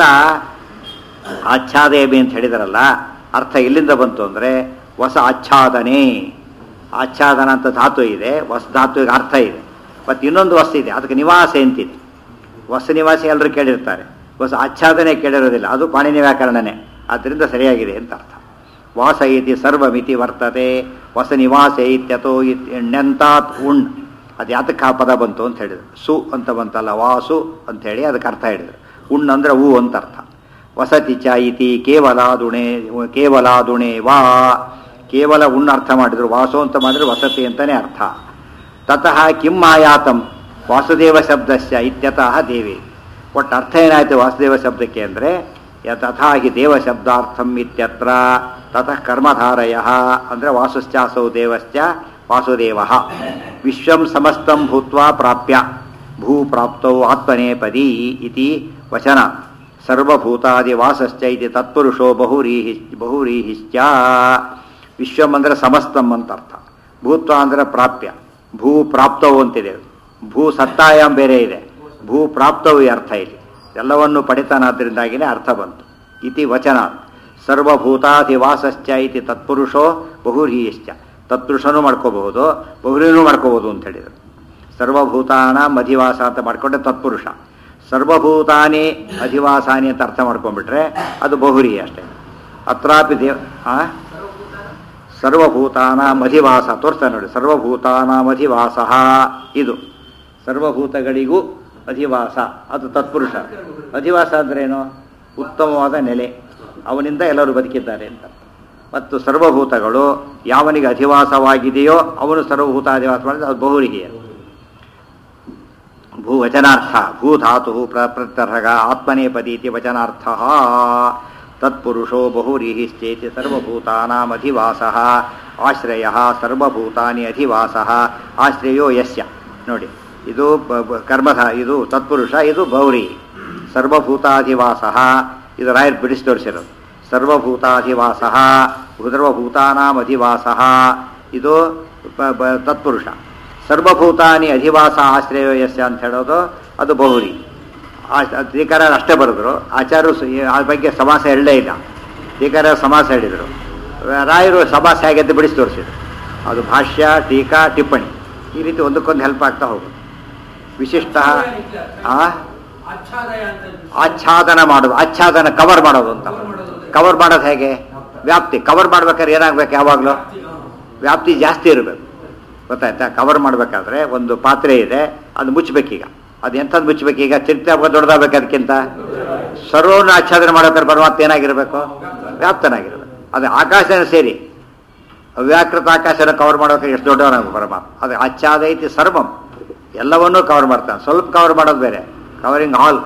ಆಚ್ಛಾದೇವಿ ಅಂತ ಹೇಳಿದಾರಲ್ಲ ಅರ್ಥ ಎಲ್ಲಿಂದ ಬಂತು ಅಂದರೆ ಹೊಸ ಆಚ್ಛಾದನೆ ಆಚ್ಛಾದನ ಅಂತ ಧಾತು ಇದೆ ಹೊಸ ಧಾತುವಿಗೆ ಅರ್ಥ ಇದೆ ಮತ್ತು ಇನ್ನೊಂದು ವಸ್ತು ಇದೆ ಅದಕ್ಕೆ ನಿವಾಸ ಅಂತಿದೆ ವಸ್ತು ನಿವಾಸಿ ಎಲ್ಲರೂ ಕೇಳಿರ್ತಾರೆ ವಸ್ತು ಆಚ್ಛಾದನೆ ಕೇಳಿರೋದಿಲ್ಲ ಅದು ಪಾಣಿನಿ ವ್ಯಾಕರಣನೇ ಆದ್ದರಿಂದ ಸರಿಯಾಗಿದೆ ಅಂತ ಅರ್ಥ ವಾಸ ಇತಿ ಸರ್ವಮಿತಿ ವರ್ತತೆ ವಸ ನಿವಾಸ ಇತ್ಯತೋ ಇತ್ಯಂತಾತ್ ಉಣ್ ಅದು ಯಾತಕ್ಕೆ ಆ ಪದ ಬಂತು ಅಂತ ಹೇಳಿದ್ರು ಸು ಅಂತ ಬಂತಲ್ಲ ವಾಸು ಅಂತ ಹೇಳಿ ಅದಕ್ಕೆ ಅರ್ಥ ಹೇಳಿದ್ರು ಉಣ್ ಅಂದ್ರೆ ಹೂ ಅಂತ ಅರ್ಥ ವಸತಿ ಚ ಇತಿ ಕೇವಲಾದುಣೆ ಕೇವಲಾದುಣೆ ವಾ ಕೇವಲ ಉಣ್ಣು ಅರ್ಥ ಮಾಡಿದ್ರು ವಾಸು ಅಂತ ಮಾಡಿದ್ರೆ ವಸತಿ ಅಂತಾನೆ ಅರ್ಥ ತತಃ ಕಿಂ ಆಯಾತಂ ವಾಸುದೇವ ಶಬ್ದಸ್ಯ ಇತ್ಯತಃ ದೇವಿ ಒಟ್ಟು ಅರ್ಥ ಏನಾಯ್ತು ವಾಸುದೇವ ಶಬ್ದಕ್ಕೆ ಅಂದರೆ ತಥಾ ಹಿ ದೇವ ಶಬ್ದಾರ್ಥಂ ಇತ್ಯತ್ರ ತತಃ ಕರ್ಮಧಾರಯ ಅಂದರೆ ವಾಸುಶ್ಚಾಸೌ ದೇವಶ್ಚ ವಾಸುದೇವ ವಿಶ್ವಂ ಸಮಸ್ತಂ ಭೂತ್ವಾ ಪ್ರಾಪ್ಯ ಭೂ ಪ್ರಾಪ್ತೌ ಆತ್ಮನೇಪದಿ ಇತಿ ವಚನ ಸರ್ವಭೂತಾದಿವಾಸಶ್ಚ ಇತಿ ತತ್ಪುರುಷೋ ಬಹುರೀಹಿ ಬಹುರೀಹಿಶ್ಚ ವಿಶ್ವಂ ಅಂದರೆ ಸಮಸ್ತಂ ಅಂತ ಅರ್ಥ ಭೂತ್ವ ಅಂದರೆ ಪ್ರಾಪ್ಯ ಭೂ ಪ್ರಾಪ್ತವು ಅಂತಿದೆ ಭೂ ಸತ್ತಾಯಾಮ್ ಬೇರೆ ಇದೆ ಭೂ ಪ್ರಾಪ್ತವು ಈ ಅರ್ಥ ಇಲ್ಲಿ ಎಲ್ಲವನ್ನು ಪಡಿತಾನಾದ್ದರಿಂದಾಗಿನೇ ಅರ್ಥ ಬಂತು ಇತಿ ವಚನ ಸರ್ವಭೂತಾಧಿವಾಸಶ್ಚ ಇತಿ ತತ್ಪುರುಷೋ ಬಹುರೀಶ್ಚ ತತ್ಪುರುಷನೂ ಮಾಡ್ಕೋಬಹುದು ಬಹುರೀನೂ ಮಾಡ್ಕೋಬಹುದು ಅಂತ ಹೇಳಿದರು ಸರ್ವಭೂತಾನ ಅಧಿವಾಸ ಅಂತ ಮಾಡ್ಕೊಂಡ್ರೆ ತತ್ಪುರುಷ ಸರ್ವಭೂತಾನಿ ಅಧಿವಾಸಾನಿ ಅಂತ ಅರ್ಥ ಮಾಡ್ಕೊಂಡ್ಬಿಟ್ರೆ ಅದು ಬಹುರಿ ಅಷ್ಟೇ ಅತ್ರಾಪಿ ದೇವ ಆ ಸರ್ವಭೂತಾನಾಮಧಿವಾಸ ತೋರಿಸ್ತಾನೆ ನೋಡಿ ಸರ್ವಭೂತಾನಾಮಧಿವಾಸ ಇದು ಸರ್ವಭೂತಗಳಿಗೂ ಅಧಿವಾಸ ಅದು ತತ್ಪುರುಷ ಅಧಿವಾಸ ಅಂದ್ರೇನು ಉತ್ತಮವಾದ ನೆಲೆ ಅವನಿಂದ ಎಲ್ಲರೂ ಬದುಕಿದ್ದಾರೆ ಅಂತ ಮತ್ತು ಸರ್ವಭೂತಗಳು ಯಾವನಿಗೆ ಅಧಿವಾಸವಾಗಿದೆಯೋ ಅವನು ಸರ್ವಭೂತಾಧಿವಾಸ ಮಾಡಿದ್ರೆ ಅದು ಬಹುರಿಗೆ ಭೂ ವಚನಾರ್ಥ ಭೂಧಾತು ಪ್ರ ಪ್ರತ್ಯರ್ಹಗ ಆತ್ಮನೇಪದಿ ಇತಿ ವಚನಾರ್ಥ ತತ್ಪುರುಷೋ ಬಹುರೀಹಿಶ್ಚೇತಿ ಸರ್ವಭೂತಾನಾಮಧಿವಾಸ ಆಶ್ರಯ ಸರ್ವಭೂತಾನಿ ಅಧಿವಾಸ ಆಶ್ರಯೋ ಯಸ್ಯ ನೋಡಿ ಇದು ಬ- ಬ- ಕರ್ಮಧ ಇದು ತತ್ಪುರುಷ ಇದು ಗೌರಿ ಸರ್ವಭೂತಾಧಿವಾಸ ಇದು ರಾಯರ್ ಬಿಡಿಸಿ ತೋರಿಸಿರೋದು ಸರ್ವಭೂತಾಧಿವಾಸ ಸರ್ವಭೂತಾನಾಮಧಿವಾಸ ಇದು ಬ- ಬ- ತತ್ಪುರುಷ ಸರ್ವಭೂತಾನಿ ಅಧಿವಾಸ ಆಶ್ರಯ ಯಸ್ಯ ಅಂತ ಹೇಳೋದು ಅದು ಬಹುರಿ ಟೀಕಾರ ಅಷ್ಟೇ ಬರೆದ್ರು ಆಚಾರ್ಯರು ಸ- ಈ- ಆ ಬಗ್ಗೆ ಸಮಾಸ ಹೇಳಲೇ ಇಲ್ಲ ಟೀಕಾರ ಸಮಾಸ ಹೇಳಿದರು ರಾಯರು ಸಮಾಸ ಹೇಗೆ ಅಂತ ಬಿಡಿಸಿ ತೋರಿಸಿದ್ರು ಅದು ಭಾಷ್ಯ ಟೀಕಾ ಟಿಪ್ಪಣಿ ಈ ರೀತಿ ಒಂದಕ್ಕೊಂದು ಹೆಲ್ಪ್ ಆಗ್ತಾ ಹೋಗುತ್ತೆ ವಿಶಿಷ್ಟ ಆ ಆಚ್ಛಾದಯ ಅಂತ ಆಚ್ಛಾದನ ಮಾಡೋದು ಆಚ್ಛಾದನ ಕವರ್ ಮಾಡೋದು ಅಂತ Cover ಮಾಡೋದು ಅಂದ್ರೆ? ಕವರ್ ಮಾಡೋದು ಹೇಗೆ ವ್ಯಾಪ್ತಿ ಕವರ್ ಮಾಡ್ಬೇಕಾದ್ರೆ ಏನಾಗ್ಬೇಕು ಯಾವಾಗಲೂ ವ್ಯಾಪ್ತಿ ಜಾಸ್ತಿ ಇರಬೇಕು ಗೊತ್ತಾಯ್ತಾ ಕವರ್ ಮಾಡಬೇಕಾದ್ರೆ ಒಂದು ಪಾತ್ರೆ ಇದೆ ಅದು ಮುಚ್ಚಬೇಕೀಗ ಅದು ಎಂಥದ್ದು ಮುಚ್ಚಬೇಕೀಗ ಚಿಂತೆ ದೊಡ್ಡದಾಗಬೇಕು ಅದಕ್ಕಿಂತ ಸರ್ವವನ್ನು ಆಚ್ಛಾದನೆ ಮಾಡೋಕ್ಕಾದ್ರೆ ಪರಮಾತ್ಮ ಏನಾಗಿರಬೇಕು ವ್ಯಾಪ್ತನಾಗಿರಬೇಕು ಅದು ಆಕಾಶನ ಸೇರಿ ಅವ್ಯಾಕೃತ ಆಕಾಶನ ಕವರ್ ಮಾಡೋಕೆ ಎಷ್ಟು ದೊಡ್ಡವನಾಗಬೇಕು ಪರಮಾತ್ಮ ಅದು ಆಚ್ಛಾದ ಐತಿ ಸರ್ವಂ ಎಲ್ಲವನ್ನೂ ಕವರ್ ಮಾಡ್ತಾನೆ ಸ್ವಲ್ಪ ಕವರ್ ಮಾಡೋದು ಬೇರೆ ಕವರಿಂಗ್ ಆಲ್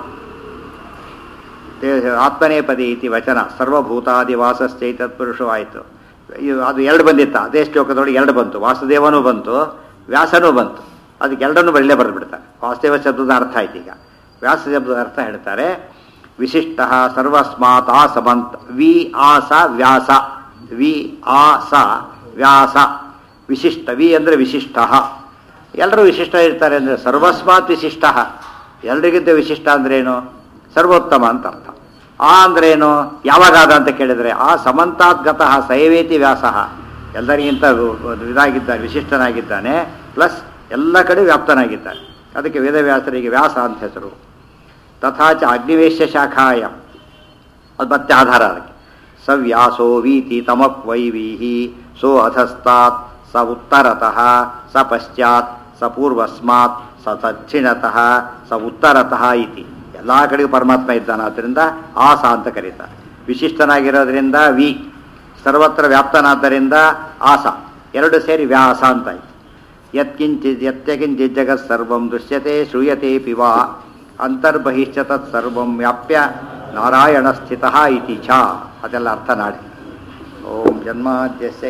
ಆತ್ಮನೇಪದಿ ಇತಿ ವಚನ ಸರ್ವಭೂತಾದಿವಾಸಶ್ಚೈತತ್ಪುರುಷೋ ಆಯಿತು ಇದು ಅದು ಎರಡು ಬಂದಿತ್ತ ಅದೇ ಶ್ಲೋಕದೊಳಗೆ ಎರಡು ಬಂತು ವಾಸುದೇವನೂ ಬಂತು ವ್ಯಾಸನೂ ಬಂತು ಅದಕ್ಕೆ ಎರಡನ್ನೂ ಬರಲೇ ಬರೆದು ಬಿಡ್ತಾರೆ ವಾಸುದೇವ ಶಬ್ದದ ಅರ್ಥ ಆಯ್ತು ಈಗ ವ್ಯಾಸ ಶಬ್ದದ ಅರ್ಥ ಹೇಳ್ತಾರೆ ವಿಶಿಷ್ಟ ಸರ್ವಸ್ಮಾತ್ ಆ ಸಮಂತ್ ವಿ ಆಸ ವ್ಯಾಸ ವಿ ಆಸ ವ್ಯಾಸ ವಿಶಿಷ್ಟ ವಿ ಅಂದರೆ ವಿಶಿಷ್ಟ ಎಲ್ಲರೂ ವಿಶಿಷ್ಟ ಇರ್ತಾರೆ ಅಂದರೆ ಸರ್ವಸ್ಮಾತ್ ವಿಶಿಷ್ಟ ಎಲ್ರಿಗಿಂತ ವಿಶಿಷ್ಟ ಅಂದ್ರೇನು ಸರ್ವೋತ್ತಮ ಅಂತ ಅರ್ಥ ಆ ಅಂದ್ರೇನು ಯಾವಾಗಾದ ಅಂತ ಕೇಳಿದರೆ ಆ ಸಮಂತಾದ್ಗತಃ ಸೈವೇತಿ ವ್ಯಾಸ ಎಲ್ಲರಿಗಿಂತ ಇದಾಗಿದ್ದಾನೆ ವಿಶಿಷ್ಟನಾಗಿದ್ದಾನೆ ಪ್ಲಸ್ ಎಲ್ಲ ಕಡೆ ವ್ಯಾಪ್ತನಾಗಿದ್ದಾನೆ ಅದಕ್ಕೆ ವೇದವ್ಯಾಸರಿಗೆ ವ್ಯಾಸ ಅಂತ ಹೆಸರು ತಥಾಚ ಅಗ್ನಿವೇಶ್ಯ ಶಾಖಾಯ ಅದು ಮತ್ತೆ ಆಧಾರ ಅದಕ್ಕೆ ಸವ್ಯಾಸೋ ವೀತಿ ತಮಪ್ವೈವೀಹಿ ಸೋ ಅಧಸ್ತಾತ್ ಸ ಉತ್ತರತಃ ಸ ಪಶ್ಚಾತ್ ಸ ಪೂರ್ವಸ್ಮಾತ್ ಸ ದಕ್ಷಿಣತಃ ಸ ಉತ್ತರತಃ ಇತಿ ಎಲ್ಲ ಕಡೆಗೂ ಪರಮಾತ್ಮ ಇದ್ದಾನೆ ಆದ್ದರಿಂದ ಆಸ ಅಂತ ಕರೀತಾರೆ ವಿಶಿಷ್ಟನಾಗಿರೋದ್ರಿಂದ ವಿ ಸರ್ವತ್ರ ವ್ಯಾಪ್ತನಾದ್ದರಿಂದ ಆಸ ಎರಡು ಸೇರಿ ವ್ಯಾಸ ಅಂತ ಆಯ್ತು ಯತ್ಕಿಂಚಿತ್ ಯತ್ಯಕಿಂಚಿತ್ ಜಗತ್ ಸರ್ವಂ ದೃಶ್ಯತೆ ಶ್ರೂಯತೆ ಪಿವ ಅಂತರ್ಬಹಿಶ್ಚ ತತ್ ಸರ್ವಂ ವ್ಯಾಪ್ಯ ನಾರಾಯಣ ಸ್ಥಿತ ಇತಿ ಛ ಅದೆಲ್ಲ ಅರ್ಥ ನಾಡಿ ಓಂ ಜನ್ಮಾದ್ಯಸ್ಯ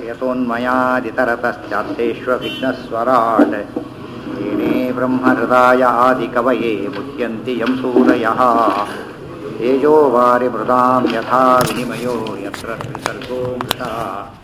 ಯತೋನ್ಮಯಾದಿತರತಶ್ಚಾರ್ಥೇಷ್ವವಿಘ್ನಸ್ವರಾಟ್ ಏನೇ ಬ್ರಹ್ಮಹೃದಾಯ ಆದಿಕವಯೇ ಮುಹ್ಯಂತಿ ಯಂ ಸೂರಯಃ ತೇಜೋ ವಾರಿ ಮೃದಾಂ ಯಥಾ ವಿನಿಮಯೋ ಯತ್ರ ತ್ರಿಸರ್ಗೋ ಮೃತ